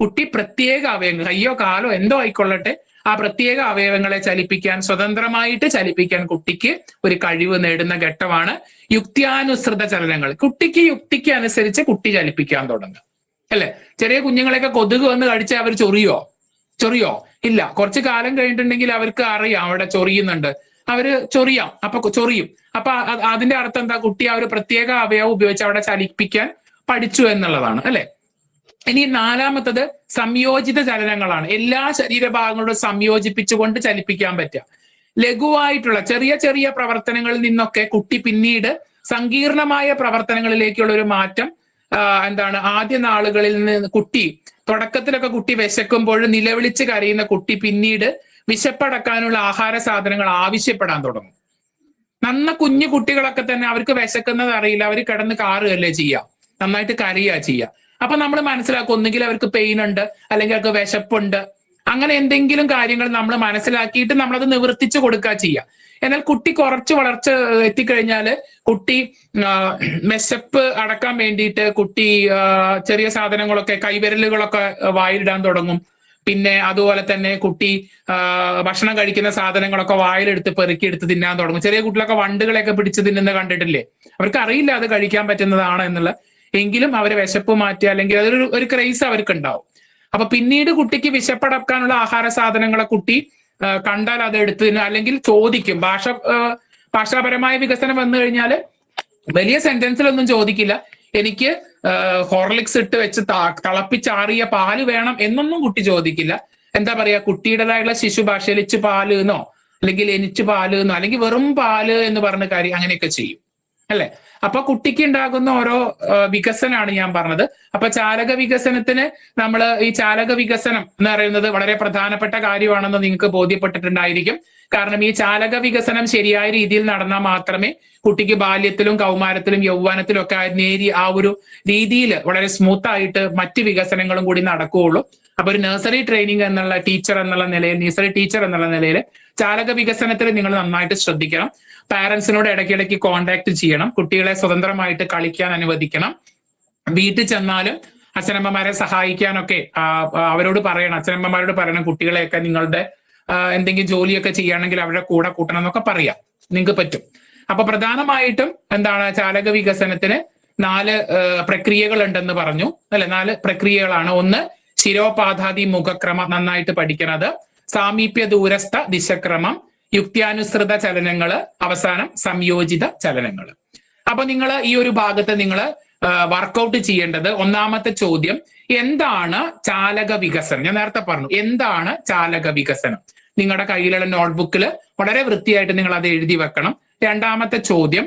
കുട്ടി പ്രത്യേക അവയവങ്ങൾ കയ്യോ കാലോ എന്തോ ആയിക്കൊള്ളട്ടെ ആ പ്രത്യേക അവയവങ്ങളെ ചലിപ്പിക്കാൻ സ്വതന്ത്രമായിട്ട് ചലിപ്പിക്കാൻ കുട്ടിക്ക് ഒരു കഴിവ് നേടുന്ന ഘട്ടമാണ് യുക്തിയാനുസൃത ചലനങ്ങൾ കുട്ടിക്ക് യുക്തിക്ക് അനുസരിച്ച് കുട്ടി ചലിപ്പിക്കാൻ തുടങ്ങുക അല്ലെ ചെറിയ കുഞ്ഞുങ്ങളെയൊക്കെ കൊതുക് വന്ന് കടിച്ചാൽ അവർ ചൊറിയോ ചൊറിയോ ഇല്ല കുറച്ച് കാലം കഴിഞ്ഞിട്ടുണ്ടെങ്കിൽ അവർക്ക് അറിയാം അവിടെ ചൊറിയുന്നുണ്ട് അവര് ചൊറിയാം അപ്പൊ ചൊറിയും അപ്പൊ അ- അതിന്റെ അർത്ഥം എന്താ കുട്ടി ആ ഒരു പ്രത്യേക അവയവം ഉപയോഗിച്ച് അവിടെ ചലിപ്പിക്കാൻ പഠിച്ചു എന്നുള്ളതാണ് അല്ലെ ഇനി നാലാമത്തത് സംയോജിത ചലനങ്ങളാണ് എല്ലാ ശരീരഭാഗങ്ങളോടും സംയോജിപ്പിച്ചുകൊണ്ട് ചലിപ്പിക്കാൻ പറ്റുക ലഘുവായിട്ടുള്ള ചെറിയ ചെറിയ പ്രവർത്തനങ്ങളിൽ നിന്നൊക്കെ കുട്ടി പിന്നീട് സങ്കീർണമായ പ്രവർത്തനങ്ങളിലേക്കുള്ള ഒരു മാറ്റം ആ, എന്താണ് ആദ്യ നാളുകളിൽ നിന്ന് കുട്ടി തുടക്കത്തിലൊക്കെ കുട്ടി വിശക്കുമ്പോൾ നിലവിളിച്ച് കരയുന്ന കുട്ടി പിന്നീട് വിശപ്പടക്കാനുള്ള ആഹാര സാധനങ്ങൾ ആവശ്യപ്പെടാൻ തുടങ്ങും നന്ന കുഞ്ഞു കുട്ടികളൊക്കെ തന്നെ അവർക്ക് വിശക്കുന്നത് അറിയില്ല അവർ കിടന്ന് കാറുകയല്ലേ ചെയ്യുക നന്നായിട്ട് കരയുക ചെയ്യുക അപ്പൊ നമ്മൾ മനസ്സിലാക്കും ഒന്നുകിൽ അവർക്ക് പെയിൻ ഉണ്ട് അല്ലെങ്കിൽ അവർക്ക് വിശപ്പുണ്ട് അങ്ങനെ എന്തെങ്കിലും കാര്യങ്ങൾ നമ്മൾ മനസ്സിലാക്കിയിട്ട് നമ്മളത് നിവർത്തിച്ചു കൊടുക്കുക ചെയ്യുക എന്നാൽ കുട്ടി കുറച്ച് വളർച്ച എത്തിക്കഴിഞ്ഞാല് കുട്ടി ആ, വിശപ്പ് അടക്കാൻ വേണ്ടിയിട്ട് കുട്ടി ആ, ചെറിയ സാധനങ്ങളൊക്കെ കൈവിരലുകളൊക്കെ വായിലിടാൻ തുടങ്ങും പിന്നെ അതുപോലെ തന്നെ കുട്ടി ആ, ഭക്ഷണം കഴിക്കുന്ന സാധനങ്ങളൊക്കെ വായിലെടുത്ത് പെറുക്കിയെടുത്ത് തിന്നാൻ തുടങ്ങും ചെറിയ കുട്ടികളൊക്കെ വണ്ടുകളെയൊക്കെ പിടിച്ച് തിന്നുന്ന കണ്ടിട്ടില്ലേ അവർക്ക് അറിയില്ല അത് കഴിക്കാൻ പറ്റുന്നതാണ് എന്നുള്ള എങ്കിലും അവരെ വിശപ്പ് മാറ്റുക അല്ലെങ്കിൽ അതൊരു ഒരു ക്രൈസ് അവർക്ക് ഉണ്ടാവും അപ്പൊ പിന്നീട് കുട്ടിക്ക് വിശപ്പടക്കാനുള്ള ആഹാര സാധനങ്ങളെ കുട്ടി ആ, കണ്ടാൽ അത് എടുത്ത് തിന്നും അല്ലെങ്കിൽ ചോദിക്കും ഭാഷ ആ, ഭാഷാപരമായ വികസനം വന്നു കഴിഞ്ഞാൽ വലിയ സെന്റൻസിലൊന്നും ചോദിക്കില്ല എനിക്ക് ഹോർലിക്സ് ഇട്ട് വെച്ച് ത- തിളപ്പിച്ചാറിയ പാല് വേണം എന്നൊന്നും കുട്ടി ചോദിക്കില്ല എന്താ പറയാ കുട്ടിയുടേതായുള്ള ശിശു ഭാഷയിൽ ഇച്ചു പാല് എന്നോ അല്ലെങ്കിൽ എനിച്ചു പാല് എന്നോ അല്ലെങ്കിൽ വെറും പാല് എന്ന് പറഞ്ഞ കാര്യം അങ്ങനെയൊക്കെ ചെയ്യും അല്ലെ അപ്പൊ കുട്ടിക്ക് ഉണ്ടാകുന്ന ഓരോ ആ, വികസനമാണ് ഞാൻ പറഞ്ഞത് അപ്പൊ ചാലക വികസനത്തിന് നമ്മൾ ഈ ചാലക വികസനം എന്ന് പറയുന്നത് വളരെ പ്രധാനപ്പെട്ട കാര്യമാണെന്ന് നിങ്ങൾക്ക് ബോധ്യപ്പെട്ടിട്ടുണ്ടായിരിക്കും കാരണം ഈ ചാലക വികസനം ശരിയായ രീതിയിൽ നടന്നാൽ മാത്രമേ കുട്ടിക്ക് ബാല്യത്തിലും കൗമാരത്തിലും യൗവനത്തിലും ഒക്കെ ആ നേരി ആ ഒരു രീതിയിൽ വളരെ സ്മൂത്ത് ആയിട്ട് മറ്റ് വികസനങ്ങളും കൂടി നടക്കുകയുള്ളൂ അപ്പൊ ഒരു നഴ്സറി ട്രെയിനിങ് എന്നുള്ള ടീച്ചർ എന്നുള്ള നിലയിൽ നഴ്സറി ടീച്ചർ എന്നുള്ള നിലയിൽ ചാലക വികസനത്തിൽ നിങ്ങൾ നന്നായിട്ട് ശ്രദ്ധിക്കണം പാരന്റ്സിനോട് ഇടയ്ക്കിടയ്ക്ക് കോണ്ടാക്ട് ചെയ്യണം കുട്ടികളെ സ്വതന്ത്രമായിട്ട് കളിക്കാൻ അനുവദിക്കണം വീട്ടിൽ ചെന്നാലും അച്ഛനമ്മമാരെ സഹായിക്കാനൊക്കെ ആ, ആ, അവരോട് പറയണം അച്ഛനമ്മമാരോട് പറയണം കുട്ടികളെയൊക്കെ നിങ്ങളുടെ ആ, എന്തെങ്കിലും ജോലിയൊക്കെ ചെയ്യുകയാണെങ്കിൽ അവരുടെ കൂടെ കൂട്ടണം എന്നൊക്കെ പറയാം നിങ്ങൾക്ക് പറ്റും അപ്പൊ പ്രധാനമായിട്ടും എന്താണ് ചാലക വികസനത്തിന് നാല് പ്രക്രിയകൾ ഉണ്ടെന്ന് പറഞ്ഞു അല്ലെ നാല് പ്രക്രിയകളാണ് ഒന്ന് ശിരോപാധാതി മുഖക്രമം നന്നായിട്ട് പഠിക്കണത് സാമീപ്യ ദൂരസ്ഥ ദിശക്രമം യുക്തിയാനുസൃത ചലനങ്ങള് അവസാനം സംയോജിത ചലനങ്ങള് അപ്പൊ നിങ്ങൾ ഈ ഒരു ഭാഗത്ത് നിങ്ങൾ വർക്കൗട്ട് ചെയ്യേണ്ടത് ഒന്നാമത്തെ ചോദ്യം എന്താണ് ചാലക വികസനം ഞാൻ നേരത്തെ പറഞ്ഞു എന്താണ് ചാലക വികസനം നിങ്ങളുടെ കയ്യിലുള്ള നോട്ട്ബുക്കിൽ വളരെ വൃത്തിയായിട്ട് നിങ്ങൾ അത് എഴുതി വെക്കണം രണ്ടാമത്തെ ചോദ്യം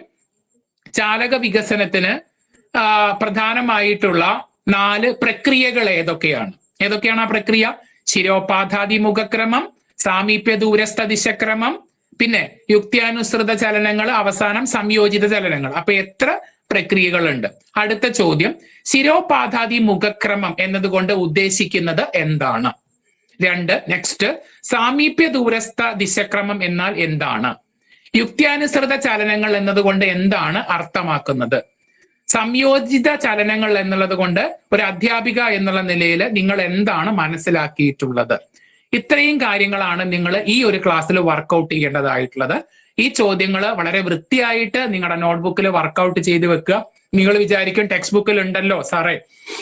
ചാലക വികസനത്തിന് ആ, പ്രധാനമായിട്ടുള്ള നാല് പ്രക്രിയകൾ ഏതൊക്കെയാണ് ഏതൊക്കെയാണ് ആ പ്രക്രിയ ശിരോപാധാതി മുഖക്രമം സാമീപ്യ ദൂരസ്ഥ ദിശക്രമം പിന്നെ യുക്തിയാനുസൃത ചലനങ്ങൾ അവസാനം സംയോജിത ചലനങ്ങൾ അപ്പൊ എത്ര പ്രക്രിയകളുണ്ട് അടുത്ത ചോദ്യം ശിരോപാധാതി മുഖക്രമം എന്നതുകൊണ്ട് ഉദ്ദേശിക്കുന്നത് എന്താണ് രണ്ട് നെക്സ്റ്റ് സാമീപ്യ ദൂരസ്ഥ ദിശക്രമം എന്നാൽ എന്താണ് യുക്തിയാനുസൃത ചലനങ്ങൾ എന്നതുകൊണ്ട് എന്താണ് അർത്ഥമാക്കുന്നത് സംയോജിത ചലനങ്ങൾ എന്നുള്ളത് കൊണ്ട് ഒരു അധ്യാപിക എന്നുള്ള നിലയിൽ നിങ്ങൾ എന്താണ് മനസ്സിലാക്കിയിട്ടുള്ളത് ഇത്രയും കാര്യങ്ങളാണ് നിങ്ങൾ ഈ ഒരു ക്ലാസ്സിൽ വർക്കൗട്ട് ചെയ്യേണ്ടതായിട്ടുള്ളത് ഈ ചോദ്യങ്ങൾ വളരെ വൃത്തിയായിട്ട് നിങ്ങളുടെ നോട്ട്ബുക്കിൽ വർക്കൗട്ട് ചെയ്ത് വെക്കുക നിങ്ങൾ വിചാരിക്കും ടെക്സ്റ്റ് ബുക്കിൽ ഉണ്ടല്ലോ സാറേ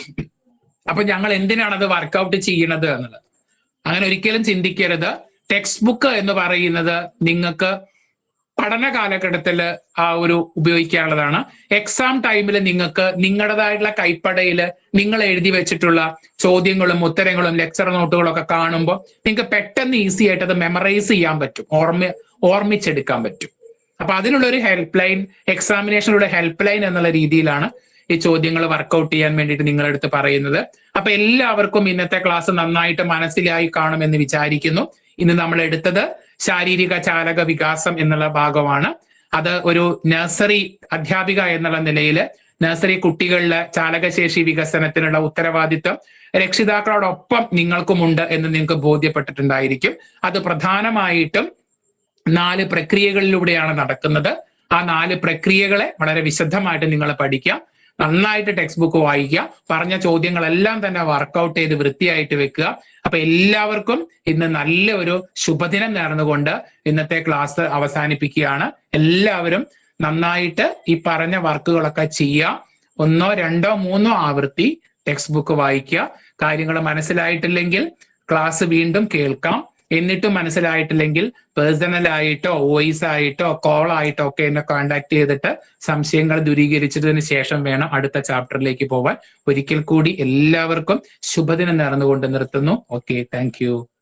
അപ്പൊ ഞങ്ങൾ എന്തിനാണ് അത് വർക്കൗട്ട് ചെയ്യണത് എന്നുള്ളത് അങ്ങനെ ഒരിക്കലും ചിന്തിക്കരുത് ടെക്സ്റ്റ് ബുക്ക് എന്ന് പറയുന്നത് നിങ്ങൾക്ക് പഠന കാലഘട്ടത്തിൽ ആ ഒരു ഉപയോഗിക്കാനുള്ളതാണ് എക്സാം ടൈമിൽ നിങ്ങൾക്ക് നിങ്ങളുടേതായിട്ടുള്ള കൈപ്പടയിൽ നിങ്ങൾ എഴുതി വെച്ചിട്ടുള്ള ചോദ്യങ്ങളും ഉത്തരങ്ങളും ലെക്ചർ നോട്ടുകളും ഒക്കെ കാണുമ്പോൾ നിങ്ങൾക്ക് പെട്ടെന്ന് ഈസി ആയിട്ട് അത് മെമ്മറൈസ് ചെയ്യാൻ പറ്റും ഓർമ്മ ഓർമ്മിച്ചെടുക്കാൻ പറ്റും അപ്പൊ അതിനുള്ള ഒരു ഹെൽപ്പ് ലൈൻ എക്സാമിനേഷനുള്ള ഹെൽപ്പ് ലൈൻ എന്നുള്ള രീതിയിലാണ് ഈ ചോദ്യങ്ങൾ വർക്കൗട്ട് ചെയ്യാൻ വേണ്ടിയിട്ട് നിങ്ങളെടുത്ത് പറയുന്നത് അപ്പൊ എല്ലാവർക്കും ഇന്നത്തെ ക്ലാസ് നന്നായിട്ട് മനസ്സിലായി കാണുമെന്ന് വിചാരിക്കുന്നു ഇന്ന് നമ്മൾ എടുത്തത് ശാരീരിക ചാലക വികാസം എന്നുള്ള ഭാഗമാണ് അത് ഒരു നഴ്സറി അധ്യാപിക എന്നുള്ള നിലയിൽ നഴ്സറി കുട്ടികളിലെ ചാലകശേഷി വികസനത്തിനുള്ള ഉത്തരവാദിത്വം രക്ഷിതാക്കളോടൊപ്പം നിങ്ങൾക്കുമുണ്ട് എന്ന് നിങ്ങൾക്ക് ബോധ്യപ്പെട്ടിട്ടുണ്ടായിരിക്കും അത് പ്രധാനമായിട്ടും നാല് പ്രക്രിയകളിലൂടെയാണ് നടക്കുന്നത് ആ നാല് പ്രക്രിയകളെ വളരെ വിശദമായിട്ട് നിങ്ങൾ പഠിക്കാം നന്നായിട്ട് ടെക്സ്റ്റ് ബുക്ക് വായിക്കുക പറഞ്ഞ ചോദ്യങ്ങളെല്ലാം തന്നെ വർക്കൗട്ട് ചെയ്ത് വൃത്തിയായിട്ട് വെക്കുക അപ്പൊ എല്ലാവർക്കും ഇന്ന് നല്ല ഒരു ശുഭദിനം നേർന്നുകൊണ്ട് ഇന്നത്തെ ക്ലാസ് അവസാനിപ്പിക്കുകയാണ് എല്ലാവരും നന്നായിട്ട് ഈ പറഞ്ഞ വർക്കുകളൊക്കെ ചെയ്യുക ഒന്നോ രണ്ടോ മൂന്നോ ആവൃത്തി ടെക്സ്റ്റ് ബുക്ക് വായിക്കുക കാര്യങ്ങൾ മനസ്സിലായിട്ടില്ലെങ്കിൽ ക്ലാസ് വീണ്ടും കേൾക്കാം എന്നിട്ടും മനസ്സിലായിട്ടില്ലെങ്കിൽ പേഴ്സണൽ ആയിട്ടോ വോയിസ് ആയിട്ടോ കോൾ ആയിട്ടോ ഒക്കെ എന്നെ കോണ്ടാക്ട് ചെയ്തിട്ട് സംശയങ്ങൾ ദൂരീകരിച്ചതിന് ശേഷം വേണം അടുത്ത ചാപ്റ്ററിലേക്ക് പോവാൻ ഒരിക്കൽ കൂടി എല്ലാവർക്കും ശുഭദിനം നേർന്നുകൊണ്ട് നിർത്തുന്നു ഓക്കെ താങ്ക്